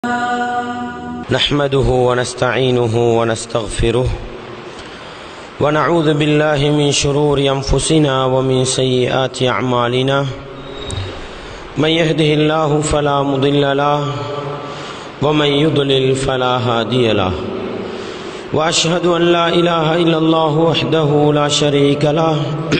نحمده ونستعينه ونستغفره ونعوذ بالله من شرور انفسنا ومن سيئات اعمالنا من يهده الله فلا مضل له ومن يضلل فلا هادي له واشهد ان لا اله الا الله وحده لا شريك له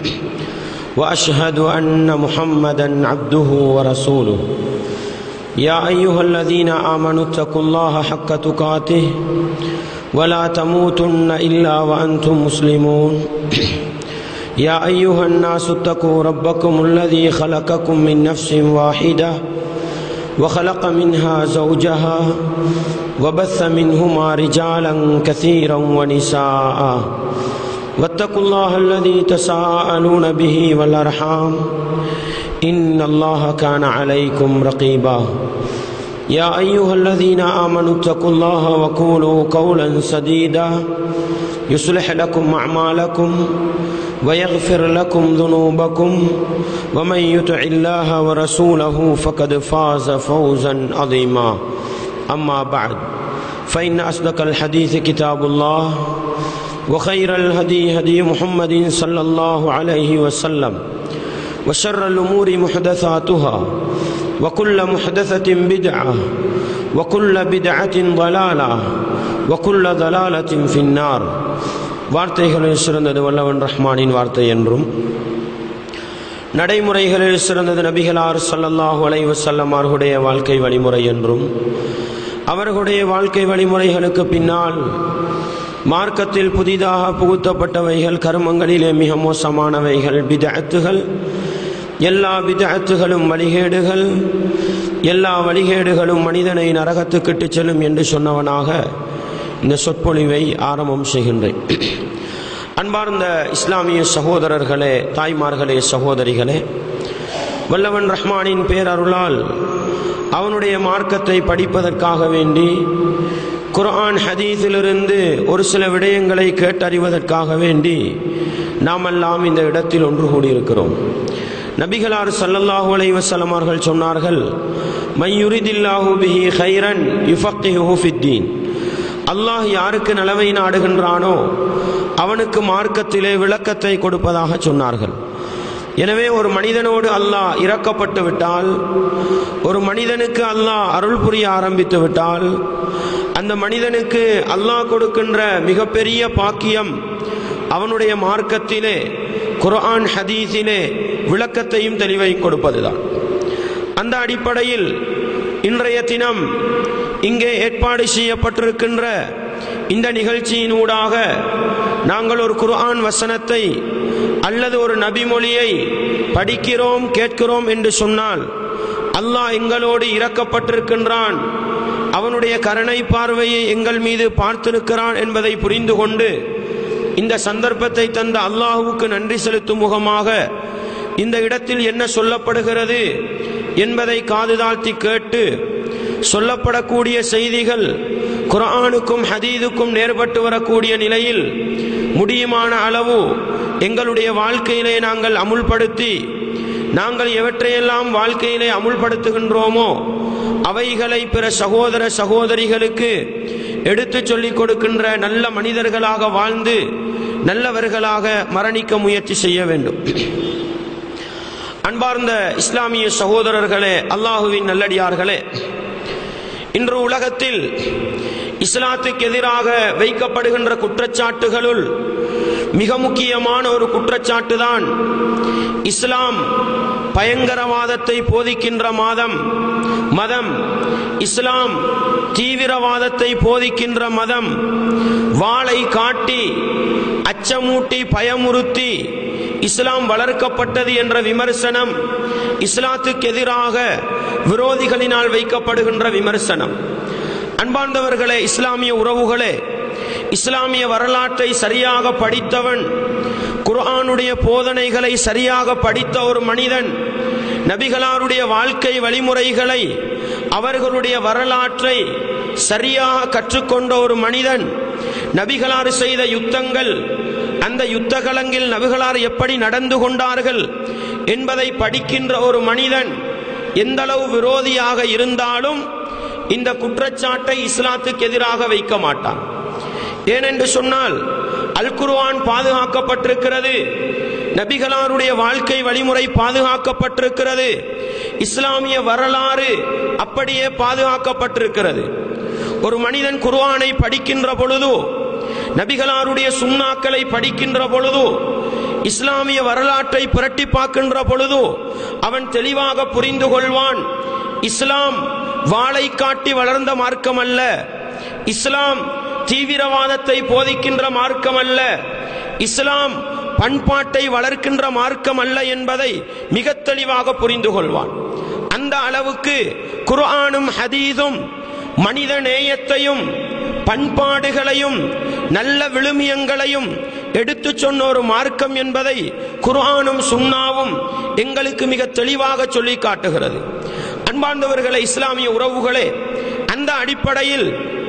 واشهد ان محمدا عبده ورسوله يا ايها الذين امنوا اتقوا الله حق تقاته ولا تموتن الا وانتم مسلمون يا ايها الناس اتقوا ربكم الذي خلقكم من نفس واحده وخلق منها زوجها وبث منهما رجالا كثيرا ونساء واتقوا الله الذي تساءلون به والارحام ان الله كان عليكم رقيبا يا ايها الذين امنوا اتقوا الله وقولوا قولا سديدا يصلح لكم اعمالكم ويغفر لكم ذنوبكم ومن يطع الله ورسوله فقد فاز فوزا عظيما اما بعد فان اصدق الحديث كتاب الله وخير الهدي هدي محمد صلى الله عليه وسلم وشر الأمور محدثاتها وكل محدثة بدعة وكل بدعة ضلالة وكل ضلالة في النار வார்த்தைகளில் சிறந்தது வல்லவன் ரஹ்மானின் வார்த்தை என்றும் நடைமுறைகளில் சிறந்தது நபிகளார் சல்லல்லாஹு அலை வசல்லம் அவர்களுடைய வாழ்க்கை வழிமுறை என்றும் அவர்களுடைய வாழ்க்கை வழிமுறைகளுக்கு பின்னால் மார்க்கத்தில் புதிதாக புகுத்தப்பட்டவைகள் கர்மங்களிலே மிக மோசமானவைகள் பிதஅத்துகள் எல்லா பிதஅத்துகளும் வழிகேடுகள் எல்லா வழிகேடுகளும் மனிதனை நரகத்துக்கிட்டு செல்லும் என்று சொன்னவனாக இந்த சொற்பொழிவை ஆரம்பம் செய்கின்றேன் அன்பார்ந்த இஸ்லாமிய சகோதரர்களே தாய்மார்களே சகோதரிகளே வல்லவன் ரஹ்மானின் பேரருளால் அவனுடைய மார்க்கத்தை படிப்பதற்காக வேண்டி குர்ஆன் ஹதீஸிலிருந்து ஒரு சில விடயங்களை கேட்டறிவதற்காக வேண்டி நாமெல்லாம் இந்த இடத்தில் ஒன்று கூடியிருக்கிறோம் நபிகளார் சல்லல்லாஹு அலைஹி வஸல்லம் அவர்கள் சொன்னார்கள் மையுரிதில்லாஹு பிஹி ஹைரன் யுஃபக்கிஹு ஃபித்தீன் அல்லாஹ் யாருக்கு நலவை நாடுகின்றானோ அவனுக்கு மார்க்கத்திலே விளக்கத்தை கொடுப்பதாக சொன்னார்கள் எனவே ஒரு மனிதனோடு அல்லாஹ் இறக்கப்பட்டு விட்டால் ஒரு மனிதனுக்கு அல்லாஹ் அருள் புரிய ஆரம்பித்து விட்டால் அந்த மனிதனுக்கு அல்லாஹ் கொடுக்கின்ற மிகப்பெரிய பாக்கியம் அவனுடைய மார்க்கத்திலே குர்ஆன் ஹதீஸிலே விளக்கத்தையும் தெளிவையும் கொடுப்பதுதான் அந்த அடிப்படையில் இன்றைய தினம் இங்கே ஏற்பாடு செய்யப்பட்டிருக்கின்ற இந்த நிகழ்ச்சியின் ஊடாக நாங்கள் ஒரு குர்ஆன் வசனத்தை அல்லது ஒரு நபிமொழியை படிக்கிறோம் கேட்கிறோம் என்று சொன்னால் அல்லாஹ் எங்களோடு இறக்கப்பட்டிருக்கின்றான் அவனுடைய கருணை பார்வையை எங்கள் மீது பார்த்திருக்கிறான் என்பதை புரிந்து கொண்டு இந்த சந்தர்ப்பத்தை தந்த அல்லாஹுவுக்கு நன்றி செலுத்தும் முகமாக இந்த இடத்தில் என்ன சொல்லப்படுகிறது என்பதை காதுதாழ்த்தி கேட்டு சொல்லப்படக்கூடிய செய்திகள் குரானுக்கும் ஹதீதுக்கும் நேர்பட்டு வரக்கூடிய நிலையில் முடியுமான அளவு எங்களுடைய வாழ்க்கையிலே நாங்கள் அமுல்படுத்தி நாங்கள் எவற்றையெல்லாம் வாழ்க்கையிலே அமுல்படுத்துகின்றோமோ அவைகளை பிற சகோதர சகோதரிகளுக்கு எடுத்து சொல்லிக் கொடுக்கின்ற நல்ல மனிதர்களாக வாழ்ந்து நல்லவர்களாக மரணிக்க முயற்சி செய்ய வேண்டும் அன்பார்ந்த இஸ்லாமிய சகோதரர்களே அல்லாஹுவின் நல்லடியார்களே இன்று உலகத்தில் இஸ்லாத்துக்கு எதிராக வைக்கப்படுகின்ற குற்றச்சாட்டுகளுள் மிக முக்கியமான ஒரு குற்றச்சாட்டு தான் இஸ்லாம் பயங்கரவாதத்தை போதிக்கின்ற மாதம் மதம் இஸ்லாம் தீவிரவாதத்தை போதிக்கின்ற மதம் வாளை காட்டி அச்சமூட்டி பயமுறுத்தி இஸ்லாம் வளர்க்கப்பட்டது என்ற விமர்சனம் இஸ்லாத்துக்கு எதிராக விரோதிகளினால் வைக்கப்படுகின்ற விமர்சனம் அன்பார்ந்தவர்களே இஸ்லாமிய உறவுகளே இஸ்லாமிய வரலாற்றை சரியாக படித்தவன் குர்ஆனுடைய போதனைகளை சரியாக படித்த ஒரு மனிதன் நபிகளாருடைய வாழ்க்கை வழிமுறைகளை அவர்களுடைய வரலாற்றை சரியாக கற்றுக்கொண்ட ஒரு மனிதன் நபிகளார் செய்த யுத்தங்கள் அந்த யுத்த களங்கில் நபிகளார் எப்படி நடந்து கொண்டார்கள் என்பதை படிக்கின்ற ஒரு மனிதன் எந்தளவு விரோதியாக இருந்தாலும் இந்த குற்றச்சாட்டை இஸ்லாத்துக்கு எதிராக வைக்க மாட்டான் ஏனென்று சொன்னால் அல் குர்ஆன் பாதுகாக்கப்பட்டிருக்கிறது நபிகளாருடைய வாழ்க்கை வழிமுறை பாதுகாக்கப்பட்டிருக்கிறது இஸ்லாமிய வரலாறு அப்படியே பாதுகாக்கப்பட்டிருக்கிறது ஒரு மனிதன் குர்ஆனை படிக்கின்ற பொழுதோ நபிகளாருடைய சுண்ணாக்களை படிக்கின்ற பொழுதோ இஸ்லாமிய வரலாற்றை புரட்டி பார்க்கின்ற பொழுதோ அவன் தெளிவாக புரிந்து கொள்வான் இஸ்லாம் வாளை காட்டி வளர்ந்த மார்க்கம் அல்ல இஸ்லாம் தீவிரவாதத்தை போதிக்கின்ற மார்க்கம் அல்ல இஸ்லாம் பண்பாட்டை வளர்க்கின்ற மார்க்கம் அல்ல என்பதை மிக தெளிவாக புரிந்து கொள்வான் அந்த அளவுக்கு குர்ஆனும் ஹதீஸும் மனித நேயத்தையும் பண்பாடுகளையும் நல்ல விழுமியங்களையும் எடுத்துச் சொன்ன ஒரு மார்க்கம் என்பதை குர்ஆனும் சுன்னாவும் எங்களுக்கு மிக தெளிவாக சொல்லி காட்டுகிறது அன்பார்ந்தவர்களே இஸ்லாமிய உறவுகளே அந்த அடிப்படையில்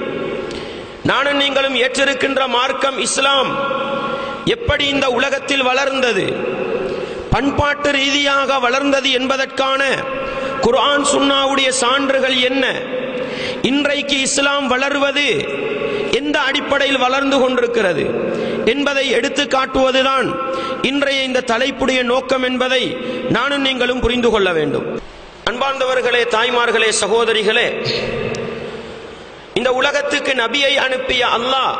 நானும் நீங்களும் ஏற்றிருக்கின்ற மார்க்கம் இஸ்லாம் எப்படி இந்த உலகத்தில் வளர்ந்தது பண்பாட்டு ரீதியாக வளர்ந்தது என்பதற்கான குர்ஆன் சுன்னாவுடைய சான்றுகள் என்ன இன்றைக்கு இஸ்லாம் வளர்வது எந்த அடிப்படையில் வளர்ந்து கொண்டிருக்கிறது என்பதை எடுத்து காட்டுவதுதான் இன்றைய இந்த தலைப்புடைய நோக்கம் என்பதை நானும் நீங்களும் புரிந்து கொள்ள வேண்டும் அன்பார்ந்தவர்களே தாய்மார்களே சகோதரிகளே இந்த உலகத்துக்கு நபியை அனுப்பிய அல்லாஹ்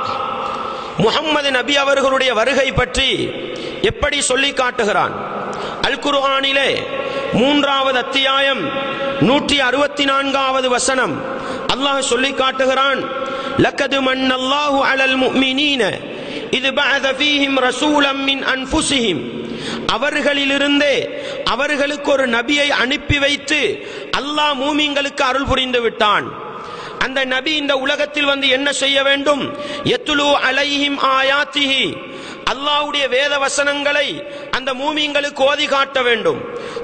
முகம்மது நபி அவர்களுடைய வருகை பற்றி எப்படி சொல்லி காட்டுகிறான் அல் குர்ஆனிலே மூன்றாவது அத்தியாயம் நூற்றி அறுபத்தி நான்காவது வசனம் அல்லாஹ் சொல்லி காட்டுகிறான் லக்கது மன்னல்லாஹு அலல் முஃமினீன இது பஅத ஃபீஹிம் ரசூலம் மின் அன்ஃபுஸிஹிம் அவர்களிலிருந்தே அவர்களுக்கு ஒரு நபியை அனுப்பி வைத்து அல்லாஹ் மூமிங்களுக்கு அருள் புரிந்து விட்டான் அந்த நபி இந்த உலகத்தில் வந்து என்ன செய்ய வேண்டும் எத்துலு அலைஹிம் ஆயாத்திஹி அல்லாஹ்வுடைய வேத வசனங்களை அந்த மூமிங்களுக்கு ஓதி காட்ட வேண்டும்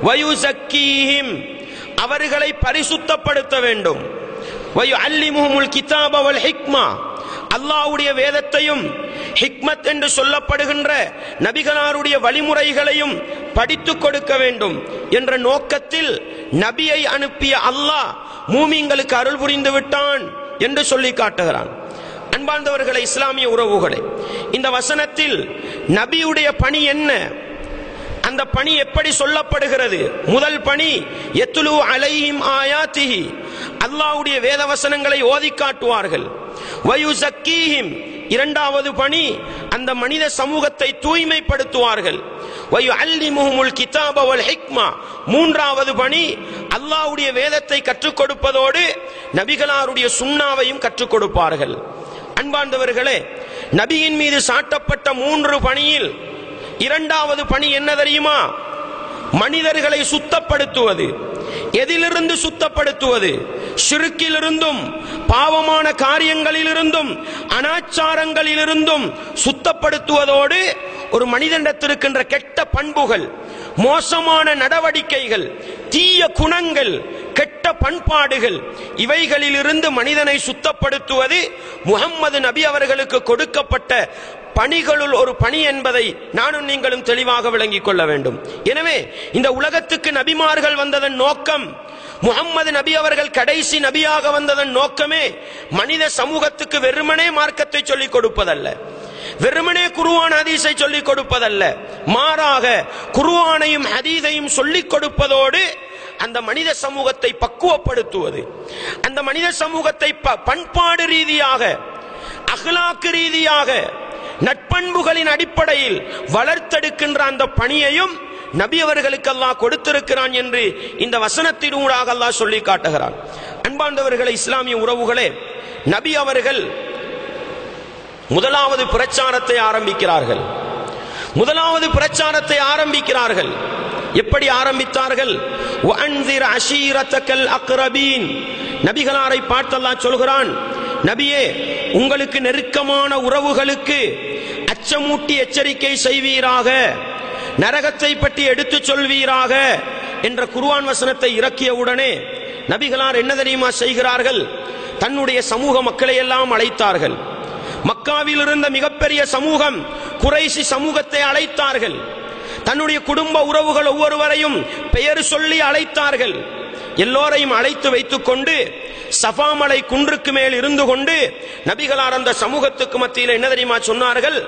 வயுசக்கீஹிம் அவர்களை பரிசுத்தப்படுத்த வேண்டும் வயு அல்லிமுஹுல் கிதாப வல் ஹிக்மா அல்லாஹ்வுடைய வேதத்தையும் ஹிக்மத் என்று சொல்லப்படுகின்ற நபிகளாருடைய வழிமுறைகளையும் படித்துக் கொடுக்க வேண்டும் என்ற நோக்கத்தில் நபியை அனுப்பிய அல்லாஹ் மூமிங்களுக்கு அருள் புரிந்து விட்டான் என்று சொல்லி காட்டுகிறான் அன்பார்ந்தவர்களை இஸ்லாமிய உறவுகளை இந்த வசனத்தில் நபியுடைய பணி என்ன அந்த பணி எப்படி சொல்லப்படுகிறது முதல் பணி எத்துலு அலைஹிம் ஆயாத்திஹி அல்லாஹ்வுடைய வேத வசனங்களை ஓதி காட்டுவார்கள் வயுசக்கீஹிம் இரண்டாவது பணி அந்த மனித சமூகத்தை தூய்மைப்படுத்துவார்கள் வயு அல்லிமுஹுல் கிதாப வல் ஹிக்மா மூன்றாவது பணி அல்லாஹ்வுடைய வேதத்தை கற்றுக் கொடுப்பதோடு நபிகளாருடைய சுண்ணாவையும் கற்றுக் கொடுப்பார்கள் அன்பார்ந்தவர்களே நபியின் மீது சாட்டப்பட்ட மூன்று பணியில் இரண்டாவது பணி என்ன தெரியுமா மனிதர்களை சுத்தப்படுத்துவது எதிலிருந்து சுத்தப்படுத்துவது ஷிருக்கிலிருந்தும் பாவமான காரியங்களிலிருந்தும் அனாச்சாரங்களிலிருந்தும் சுத்தப்படுத்துவதோடு ஒரு மனிதனிடத்திருக்கின்ற கெட்ட பண்புகள் மோசமான நடவடிக்கைகள் தீய குணங்கள் கெட்ட பண்பாடுகள் இவைகளிலிருந்து மனிதனை சுத்தப்படுத்துவது முகம்மது நபி அவர்களுக்கு கொடுக்கப்பட்ட பணிகளுள் ஒரு பணி என்பதை நானும் நீங்களும் தெளிவாக விளங்கிக் கொள்ள வேண்டும் எனவே இந்த உலகத்துக்கு நபிமார்கள் வந்ததன் நோக்கம் முகம்மது நபி அவர்கள் கடைசி நபியாக வந்ததன் நோக்கமே மனித சமூகத்துக்கு வெறுமனே மார்க்கத்தை சொல்லிக் கொடுப்பதல்ல வெறுமனே குருவான் ஹதீஸை சொல்லிக் கொடுப்பதல்ல மாறாக குருவானையும் ஹதீஸையும் சொல்லிக் கொடுப்பதோடு அந்த மனித சமூகத்தை பக்குவப்படுத்துவது அந்த மனித சமூகத்தை ப- பண்பாடு ரீதியாக அகலாக்கு ரீதியாக நட்பண்புகளின் அடிப்படையில் வளர்த்தெடுக்கின்ற அந்த பணியையும் நபி அவர்களுக்கு அல்லாஹ் கொடுத்திருக்கிறான் என்று இந்த வசனத்தினூடாக அல்லாஹ் சொல்லி காட்டுகிறான் அன்பார்ந்தவர்களே இஸ்லாமிய உறவுகளே நபி அவர்கள் முதலாவது பிரச்சாரத்தை ஆரம்பிக்கிறார்கள் முதலாவது பிரச்சாரத்தை ஆரம்பிக்கிறார்கள் எப்படி ஆரம்பித்தார்கள் வஅன்சிர் அஷீரத்தக்கல் அக்ரபீன் நபிகளாரை பார்த்து அல்லாஹ் சொல்கிறான் நபியே உங்களுக்கு நெருக்கமான உறவுகளுக்கு அச்சமூட்டி எச்சரிக்கை செய்வீராக நரகத்தை பற்றி எடுத்துச் சொல்வீராக என்ற குர்ஆன் வசனத்தை இறக்கிய உடனே நபிகளார் என்ன தெரியுமா செய்கிறார்கள் தன்னுடைய சமூக மக்களை எல்லாம் அழைத்தார்கள் மக்காவில் இருந்த மிகப்பெரிய சமூகம் குறைசி சமூகத்தை அழைத்தார்கள் தன்னுடைய குடும்ப உறவுகள் ஒவ்வொருவரையும் பெயர் சொல்லி அழைத்தார்கள் எல்லோரையும் அழைத்து வைத்துக் கொண்டு சஃபாமலை குன்றுக்கு மேல் இருந்து கொண்டு நபிகளார் அந்த சமூகத்துக்கு மத்தியில் என்ன தெரியுமா சொன்னார்கள்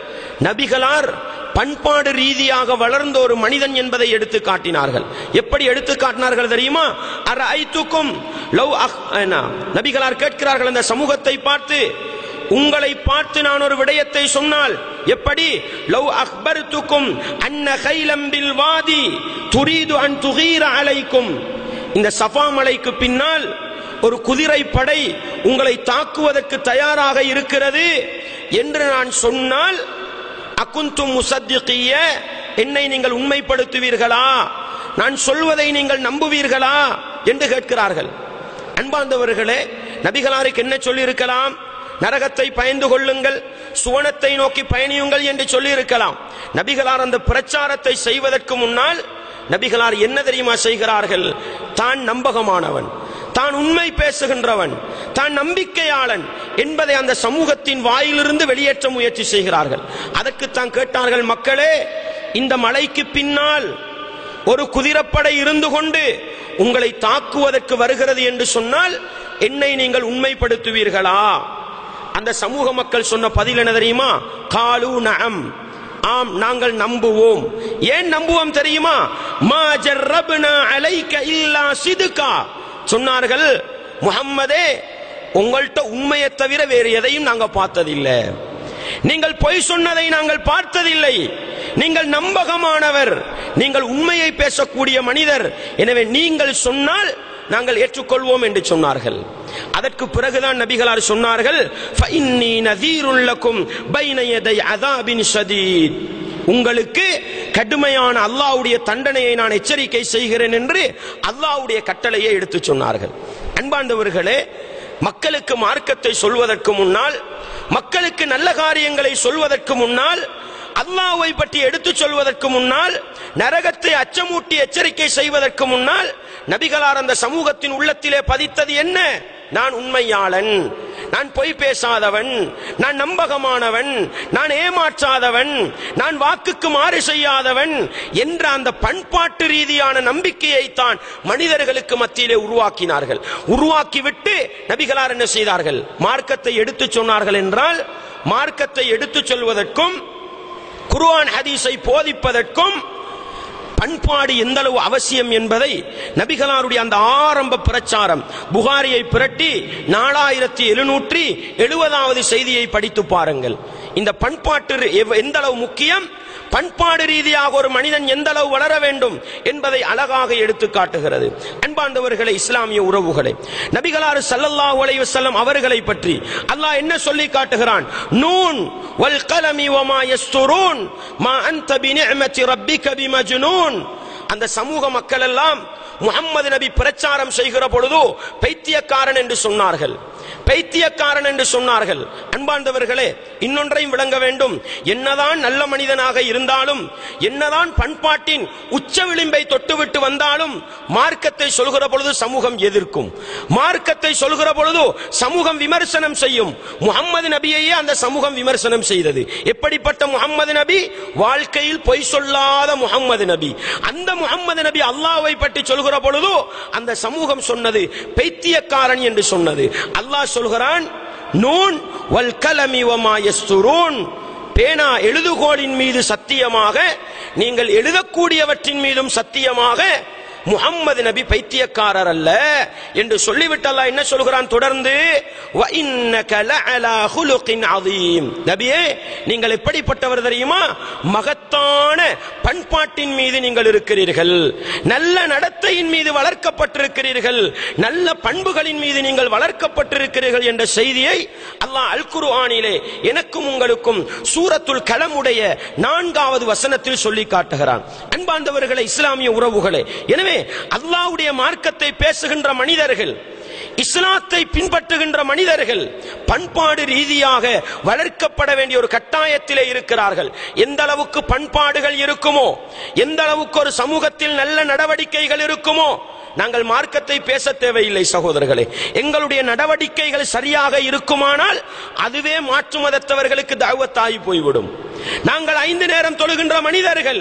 நபிகளார் பண்பாடு ரீதியாக வளர்ந்த ஒரு மனிதன் என்பதை எடுத்து காட்டினார்கள் எப்படி எடுத்து காட்டினார்கள் தெரியுமா அர ஐத்துக்கும் லவ் அஹ் என்ன? நபிகளார் கேட்கிறார்கள் அந்த சமூகத்தை பார்த்து உங்களை பார்த்து நான் ஒரு விடயத்தை சொன்னால் எப்படி லவ் அக்பர்துக்கும் அன்ன கைலம் பில் வாதி துரீது அன் துகீர அலைக்கும் இந்த சஃபா மலைக்கு பின்னால் ஒரு குதிரை படை உங்களை தாக்குவதற்கு தயாராக இருக்கிறது என்று நான் சொன்னால் அகுந்தும் முசத்திகிய என்னை நீங்கள் உண்மைப்படுத்துவீர்களா நான் சொல்வதை நீங்கள் நம்புவீர்களா என்று கேட்கிறார்கள் அன்பார்ந்தவர்களே நபிகளாருக்கு என்ன சொல்லி இருக்கலாம் நரகத்தை பயந்து கொள்ளுங்கள் சுவனத்தை நோக்கி பயணியுங்கள் என்று சொல்லி இருக்கலாம் நபிகளார் அந்த பிரச்சாரத்தை செய்வதற்கு முன்னால் நபிகளார் என்ன தெரியுமா செய்கிறார்கள் தான் நம்பகமானவன் தான் உண்மை பேசுகின்றவன் தான் நம்பிக்கையாளன் என்பதை அந்த சமூகத்தின் வாயிலிருந்து வெளியேற்ற முயற்சி செய்கிறார்கள் அதற்கு தான் கேட்டார்கள் மக்களே இந்த மலைக்கு பின்னால் ஒரு குதிரப்படை இருந்து கொண்டு உங்களை தாக்குவதற்கு வருகிறது என்று சொன்னால் என்னை நீங்கள் உண்மைப்படுத்துவீர்களா அந்த சமூக மக்கள் சொன்ன பதில் என்ன தெரியுமா காலு நஅம் ஆம் நாங்கள் நம்புவோம் ஏன் நம்புவோம் தெரியுமா மா ஜர்ரப்னா அலைக்க இல்லா சிதுகா சொன்னார்கள் முஹம்மதே உங்கள்கிட்ட உண்மையை தவிர வேறு எதையும் நாங்க பார்த்ததில்லை நீங்கள் பொய் சொன்னதை நாங்கள் பார்த்ததில்லை நீங்கள் நம்பகமானவர் நீங்கள் உண்மையை பேசக்கூடிய மனிதர் எனவே நீங்கள் சொன்னால் நாங்கள் ஏற்றுக்கொள்வோம் என்று சொன்னார்கள் அதற்கு பிறகுதான் நபிகளார் சொன்னார்கள் "ஃபஇன்னி நதீருன் லக்கும் பைன யதை அதாபின் ஷதீத்." உங்களுக்கு கடுமையான அல்லாஹ்வுடைய தண்டனையை நான் எச்சரிக்கை செய்கிறேன் என்று அல்லாஹ்வுடைய கட்டளையை எடுத்துச் சொன்னார்கள் அன்பாண்டவர்களே மக்களுக்கு மார்க்கத்தை சொல்வதற்கு முன்னால் மக்களுக்கு நல்ல காரியங்களை சொல்வதற்கு முன்னால் அல்லாஹ்வை பற்றி எடுத்துச் சொல்வதற்கு முன்னால் நரகத்தை அச்சமூட்டி எச்சரிக்கை செய்வதற்கு முன்னால் நபிகளார் அந்த சமூகத்தின் உள்ளத்திலே பதித்தது என்ன நான் உண்மையாளன் நான் பொய் பேசாதவன் நான் நம்பகமானவன் நான் ஏமாற்றாதவன் நான் வாக்குக்கு மாறு செய்யாதவன் என்ற அந்த பண்பாட்டு ரீதியான நம்பிக்கையை தான் மனிதர்களுக்கு மத்தியிலே உருவாக்கினார்கள் உருவாக்கிவிட்டு நபிகளார் என்ன செய்தார்கள் மார்க்கத்தை எடுத்துச் சொன்னார்கள் என்றால் மார்க்கத்தை எடுத்துச் சொல்வதற்கும் குர்ஆன் ஹதீஸை போதிப்பதற்கும் பண்பாடு எந்த அளவு அவசியம் என்பதை நபிகளாருடைய அந்த ஆரம்ப பிரச்சாரம் புகாரியை புரட்டி நாலாயிரத்தி எழுநூற்றி எழுபதாவது செய்தியை படித்து பாருங்கள் இந்த பண்பாட்டு எவ்- எந்த அளவு முக்கியம் பண்பாடு ரீதியாக ஒரு மனிதன் எந்த அளவு வளர வேண்டும் என்பதை அழகாக எடுத்து காட்டுகிறது அன்பாண்டவர்களே இஸ்லாமிய உறவுகளை நபிகளாறு ஸல்லல்லாஹு அலைஹி வஸல்லம் அவர்களை பற்றி அல்லாஹ் என்ன சொல்லி காட்டுகிறான் நூன் வல் கலமி வமா யஸ்துரூன் மா அன்த பிநிஅமதி ரப்பிக பிமஜ்னூன் அந்த சமூக மக்கள் எல்லாம் முகம்மது நபி பிரச்சாரம் செய்கிற பொழுது பைத்தியக்காரன் என்று சொன்னார்கள் பைத்தியக்காரன் என்று சொன்னார்கள் அன்பார்ந்தவர்களே இன்னொன்றையும் விளங்க வேண்டும் என்னதான் நல்ல மனிதனாக இருந்தாலும் என்னதான் பண்பாட்டின் உச்ச விளிம்பை தொட்டுவிட்டு வந்தாலும் மார்க்கத்தை சொல்கிற பொழுது சமூகம் எதிர்க்கும் மார்க்கத்தை சொல்கிற பொழுது சமூகம் விமர்சனம் செய்யும் முகம்மது நபியையே அந்த சமூகம் விமர்சனம் செய்தது எப்படிப்பட்ட முகம்மது நபி வாழ்க்கையில் பொய் சொல்லாத முகம்மது நபி அந்த முகம்மது நபி அல்லாஹ்வை பற்றி சொல்கிற பொழுது அந்த சமூகம் சொன்னது பைத்தியக்காரன் என்று சொன்னது அல்லாஹ் சொல்கிறான் நூன் வல் கலமி வமா யஸ்துரூன் பேனா எழுதுகோலின் மீது சத்தியமாக நீங்கள் எழுதக்கூடியவற்றின் மீதும் சத்தியமாக முகம்மது நபி பைத்தியக்காரர் அல்ல என்று சொல்லிவிட்டு அல்லாஹ் என்ன சொல்கிறான் தொடர்ந்து "வ இன்னக லஅலா ஹுலுகின் அதீம்." நபியே நீங்கள் எப்படிப்பட்டவர் தெரியுமா மகத்தான பண்பாட்டின் மீது நீங்கள் இருக்கிறீர்கள் நல்ல நடத்தையின் மீது வளர்க்கப்பட்டிருக்கிறீர்கள் நல்ல பண்புகளின் மீது நீங்கள் வளர்க்கப்பட்டிருக்கிறீர்கள் என்ற செய்தியை அல்லாஹ் அல் குர்ஆனிலே எனக்கும் உங்களுக்கும் சூரத்துல் கலமுடைய நான்காவது வசனத்தில் சொல்லி காட்டுகிறான் அன்பார்ந்தவர்களே இஸ்லாமிய உறவுகளே எனவே அல்லாஹ்வுடைய மார்க்கத்தை பேசுகின்ற மனிதர்கள் இஸ்லாத்தை பின்பற்றுகின்ற மனிதர்கள் பண்பாடு ரீதியாக வளர்க்கப்பட வேண்டிய ஒரு கட்டாயத்திலே இருக்கிறார்கள் எந்த அளவுக்கு பண்பாடுகள் இருக்குமோ எந்த அளவுக்கு ஒரு சமூகத்தில் நல்ல நடவடிக்கைகள் இருக்குமோ நாங்கள் மார்க்கத்தை பேச தேவையில்லை சகோதரர்களே எங்களுடைய நடவடிக்கைகள் சரியாக இருக்குமானால் அதுவே மாற்று மதத்தவர்களுக்கு தாவத்தாகி போய்விடும் நாங்கள் ஐந்து நேரம் தொழுகின்ற மனிதர்கள்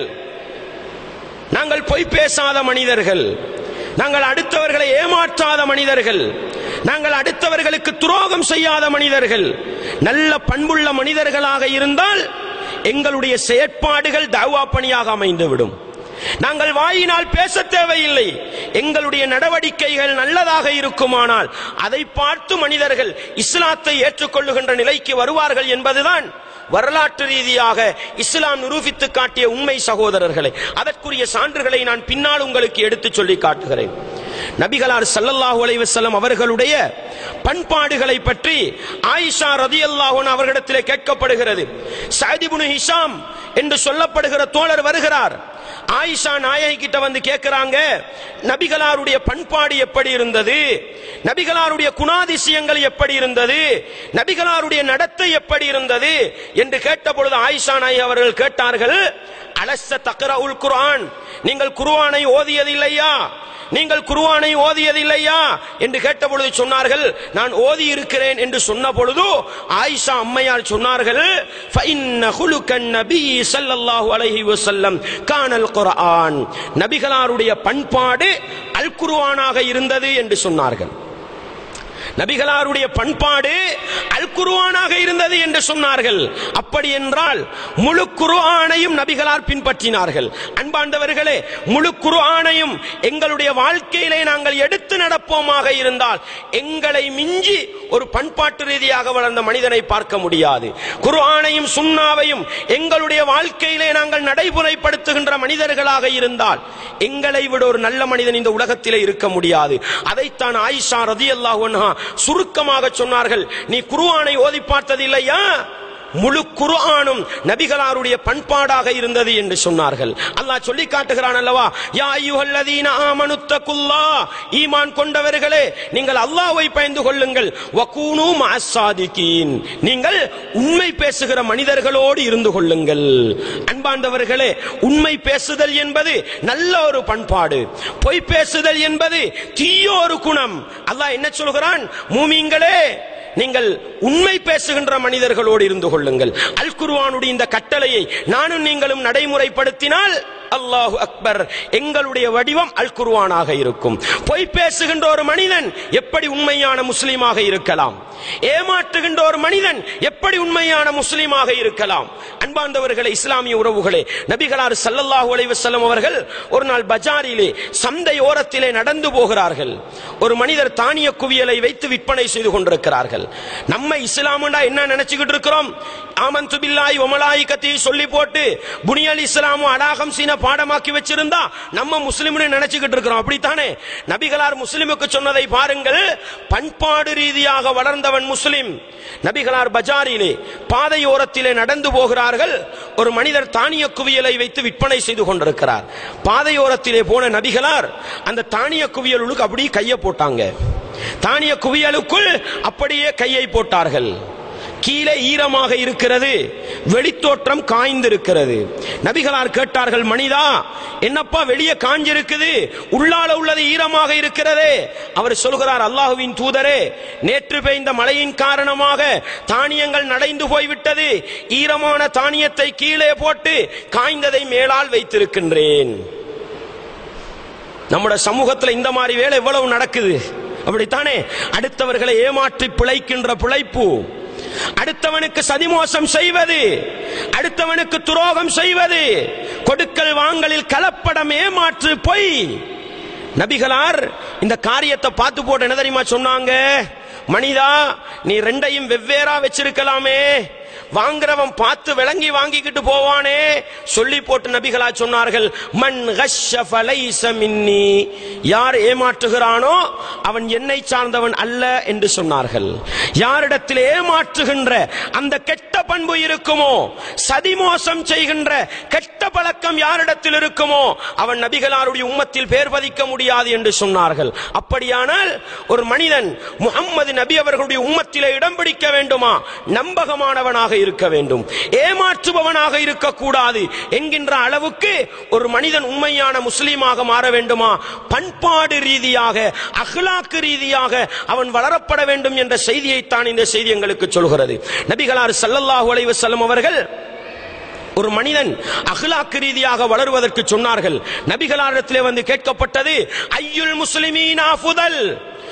நாங்கள் பொய் பேசாத மனிதர்கள் நாங்கள் அடுத்தவர்களை ஏமாற்றாத மனிதர்கள் நாங்கள் அடுத்தவர்களுக்கு துரோகம் செய்யாத மனிதர்கள் நல்ல பண்புள்ள மனிதர்களாக இருந்தால் எங்களுடைய செயற்பாடுகள் தாவா பணியாக அமைந்துவிடும் நாங்கள் வாயினால் பேச தேவையில்லை எங்களுடைய நடவடிக்கைகள் நல்லதாக இருக்குமானால் அதை பார்த்து மனிதர்கள் இஸ்லாத்தை ஏற்றுக்கொள்ளுகின்ற நிலைக்கு வருவார்கள் என்பதுதான் வரலாற்று ரீதியாக இஸ்லாம் நிரூபித்து காட்டிய உண்மை சகோதரர்களை அதற்குரிய சான்றுகளை நான் பின்னால் உங்களுக்கு எடுத்துச் சொல்லி காட்டுகிறேன் நபிகளார் ஸல்லல்லாஹு அலைஹி வஸல்லம் அவர்களுடைய பண்பாடுகளை பற்றி ஆயிஷா ரதியல்லாஹு அன்ஹா அவர்களிடத்திலே கேட்கப்படுகிறது சஅத் இப்னு ஹிஷாம் என்று சொல்லப்படுகிற தோழர் வருகிறார் ஆயிஷா நாயகி கிட்ட வந்து கேட்கிறாங்க நபிகளாருடைய பண்பாடு எப்படி இருந்தது நபிகளாருடைய குணாதிசயங்கள் எப்படி இருந்தது நபிகளாருடைய நடத்தை எப்படி இருந்தது என்று கேட்டபொழுது ஆயிஷா நாயகி அவர்கள் கேட்டார்கள் அலஸ்ஸ தக்ரவுல் குர்ஆன் நீங்கள் குர்ஆனை ஓதியதில்லையா நீங்கள் குர்ஆனை ஓதியதில்லையா என்று கேட்டபொழுது சொன்னார்கள் நான் ஓதி இருக்கிறேன் என்று சொன்ன பொழுது ஆயிஷா அம்மையார் சொன்னார்கள் ஃபஇன்ன ஹுலுகன் நபி ஸல்லல்லாஹு அலைஹி வஸல்லம் கானல் குர்ஆன் நபிகளாருடைய பண்பாடு அல் குர்ஆனாக இருந்தது என்று சொன்னார்கள் நபிகளாருடைய பண்பாடு அல் குர்ஆனாக இருந்தது என்று சொன்னார்கள் அப்படி என்றால் முழு குர்ஆனையும் நபிகளார் பின்பற்றினார்கள் அன்பாண்டவர்களே முழு குர்ஆனையும் எங்களுடைய வாழ்க்கையிலே நாங்கள் எடுத்து நடப்போமாக இருந்தால் எங்களை மிஞ்சி ஒரு பண்பாட்டு ரீதியாக வளர்ந்த மனிதனை பார்க்க முடியாது குர்ஆனையும் சுன்னாவையும் எங்களுடைய வாழ்க்கையிலே நாங்கள் நடைமுறைப்படுத்துகின்ற மனிதர்களாக இருந்தால் எங்களை விட ஒரு நல்ல மனிதன் இந்த உலகத்திலே இருக்க முடியாது அதைத்தான் ஆயிஷா ரதியல்லாஹு அன்ஹா சுருக்கமாக சொன்னார்கள் நீ குர்ஆனை ஓதி பார்த்தது இல்லையா முழு குர்ஆனும் நபிகளாருடைய பண்பாடாக இருந்தது என்று சொன்னார்கள் அல்லாஹ் சொல்லி காட்டுகிறான் அல்லவா யா அய்யுஹல்லதீன ஆமனுத்தகுல்லா ஈமான் கொண்டவர்களே நீங்கள் அல்லாஹ்வை பயந்து கொள்ளுங்கள் வகூனு மஅஸ்ஸாதிகீன் நீங்கள் உண்மை பேசுகிற மனிதர்களோடு இருந்து கொள்ளுங்கள் அன்பாண்டவர்களே உண்மை பேசுதல் என்பது நல்ல ஒரு பண்பாடு பொய் பேசுதல் என்பது தீய ஒரு குணம் அல்லாஹ் என்ன சொல்கிறான் மூமிங்களே நீங்கள் உண்மை பேசுகின்ற மனிதர்களோடு இருந்து கொள்ளுங்கள் அல் குர்ஆனுடைய இந்த கட்டளையை நானும் நீங்களும் நடைமுறைப்படுத்தினால் அல்லாஹு அக்பர் எங்களுடைய வடிவம் அல் குர்ஆனாக இருக்கும் பொய் பேசுகின்ற ஒரு மனிதன் எப்படி உண்மையான முஸ்லீமாக இருக்கலாம் ஏமாற்றுகின்ற ஒரு மனிதன் எப்படி உண்மையான முஸ்லீமாக இருக்கலாம் அன்பார்ந்தவர்களே இஸ்லாமிய உறவுகளே நபிகளார் ஸல்லல்லாஹு அலைஹி வஸல்லம் அவர்கள் ஒரு நாள் பஜாரிலே சந்தை ஓரத்திலே நடந்து போகிறார்கள் ஒரு மனிதர் தானிய குவியலை வைத்து விற்பனை செய்து கொண்டிருக்கிறார்கள் நம்ம இஸ்லாமுண்டா என்ன நினைச்சுக்கிட்டு இருக்கிறோம் ஆமந்து பில்லாஹி வ மலாயிகத்தி சொல்லி போட்டு புனியல் இஸ்லாமும் அடாகம் சீன பாடமாக்கி வச்சிருந்தா நம்ம முஸ்லிம்னு நினைச்சுக்கிட்டு இருக்கிறோம் அப்படித்தானே நபிகளார் முஸ்லிமுக்கு சொன்னதை பாருங்கள் பண்பாடு ரீதியாக வளர்ந்தவன் முஸ்லிம் நபிகளார் பஜாரிலே பாதையோரத்திலே நடந்து போகிறார்கள் ஒரு மனிதர் தானிய குவியலை வைத்து விற்பனை செய்து கொண்டிருக்கிறார் பாதையோரத்திலே போன நபிகளார் அந்த தானிய குவியலுக்கு அப்படியே கையை போட்டாங்க தானிய குவியலுக்குள் அப்படியே கையை போட்டார்கள் கீழே ஈரமாக இருக்கிறது வெளித்தோற்றம் காய்ந்திருக்கிறது நபிகளார் கேட்டார்கள் மனிதா என்னப்பா வெளியே காஞ்சிருக்குது உள்ளால உள்ளது ஈரமாக இருக்கிறதே அவர் சொல்கிறார் அல்லாஹுவின் தூதரே நேற்று பெய்ந்த மழையின் காரணமாக தானியங்கள் நடைந்து போய்விட்டது ஈரமான தானியத்தை கீழே போட்டு காய்ந்ததை மேலால் வைத்திருக்கின்றேன் நம்முடைய சமூகத்தில் இந்த மாதிரி வேலை எவ்வளவு நடக்குது அப்படித்தானே அடுத்தவர்களை ஏமாற்றி பிழைக்கின்ற பிழைப்பு அடுத்தவனுக்கு சதிமோசம் செய்வது அடுத்தவனுக்கு துரோகம் செய்வது கொடுக்கல் வாங்கலில் கலப்படம் ஏமாற்று பொய் நபிகளார் இந்த காரியத்தை பார்த்து போட்டு என்ன தெரியுமா சொன்னாங்க மனிதா நீ ரெண்டையும் வெவ்வேறா வச்சிருக்கலாமே வாங்குறவன் பார்த்து விளங்கி வாங்கிக்கிட்டு போவானே சொல்லி போட்டு நபிகளா சொன்னார்கள் மண் கஷ்ஷ ஃபலைஸ மின்னி யார் ஏமாற்றுகிறானோ அவன் என்னை சார்ந்தவன் அல்ல என்று சொன்னார்கள் யாரிடத்தில் ஏமாற்றுகின்ற அந்த கெட்ட பண்பு இருக்குமோ சதிமோசம் செய்கின்ற கெட்ட பழக்கம் யாரிடத்தில் இருக்குமோ அவன் நபிகளாருடைய உம்மத்தில் பேர் பதிக்க முடியாது என்று சொன்னார்கள் அப்படியானால் ஒரு மனிதன் முகம்மது நபி அவர்களுடைய உம்மத்திலே இடம் பிடிக்க வேண்டுமா நம்பகமானவனாக இருக்க வேண்டும் ஏமாற்றுபவனாக இருக்கக்கூடாது என்கின்ற அளவுக்கு ஒரு மனிதன் உண்மையான முஸ்லீமாக மாற வேண்டுமா பண்பாடு ரீதியாக அஹ்லாக்கு ரீதியாக அவன் வளரப்பட வேண்டும் என்ற செய்தியைத்தான் இந்த செய்தி எங்களுக்கு சொல்கிறது நபிகளார் ஸல்லல்லாஹு அலைஹி வஸல்லம் அவர்கள் ஒரு மனிதன் அஹ்லாக்கு ரீதியாக வளருவதற்கு சொன்னார்கள் நபிகளாரிடத்திலே வந்து கேட்கப்பட்டது ஐயுல் முஸ்லிமீன் அஃதல்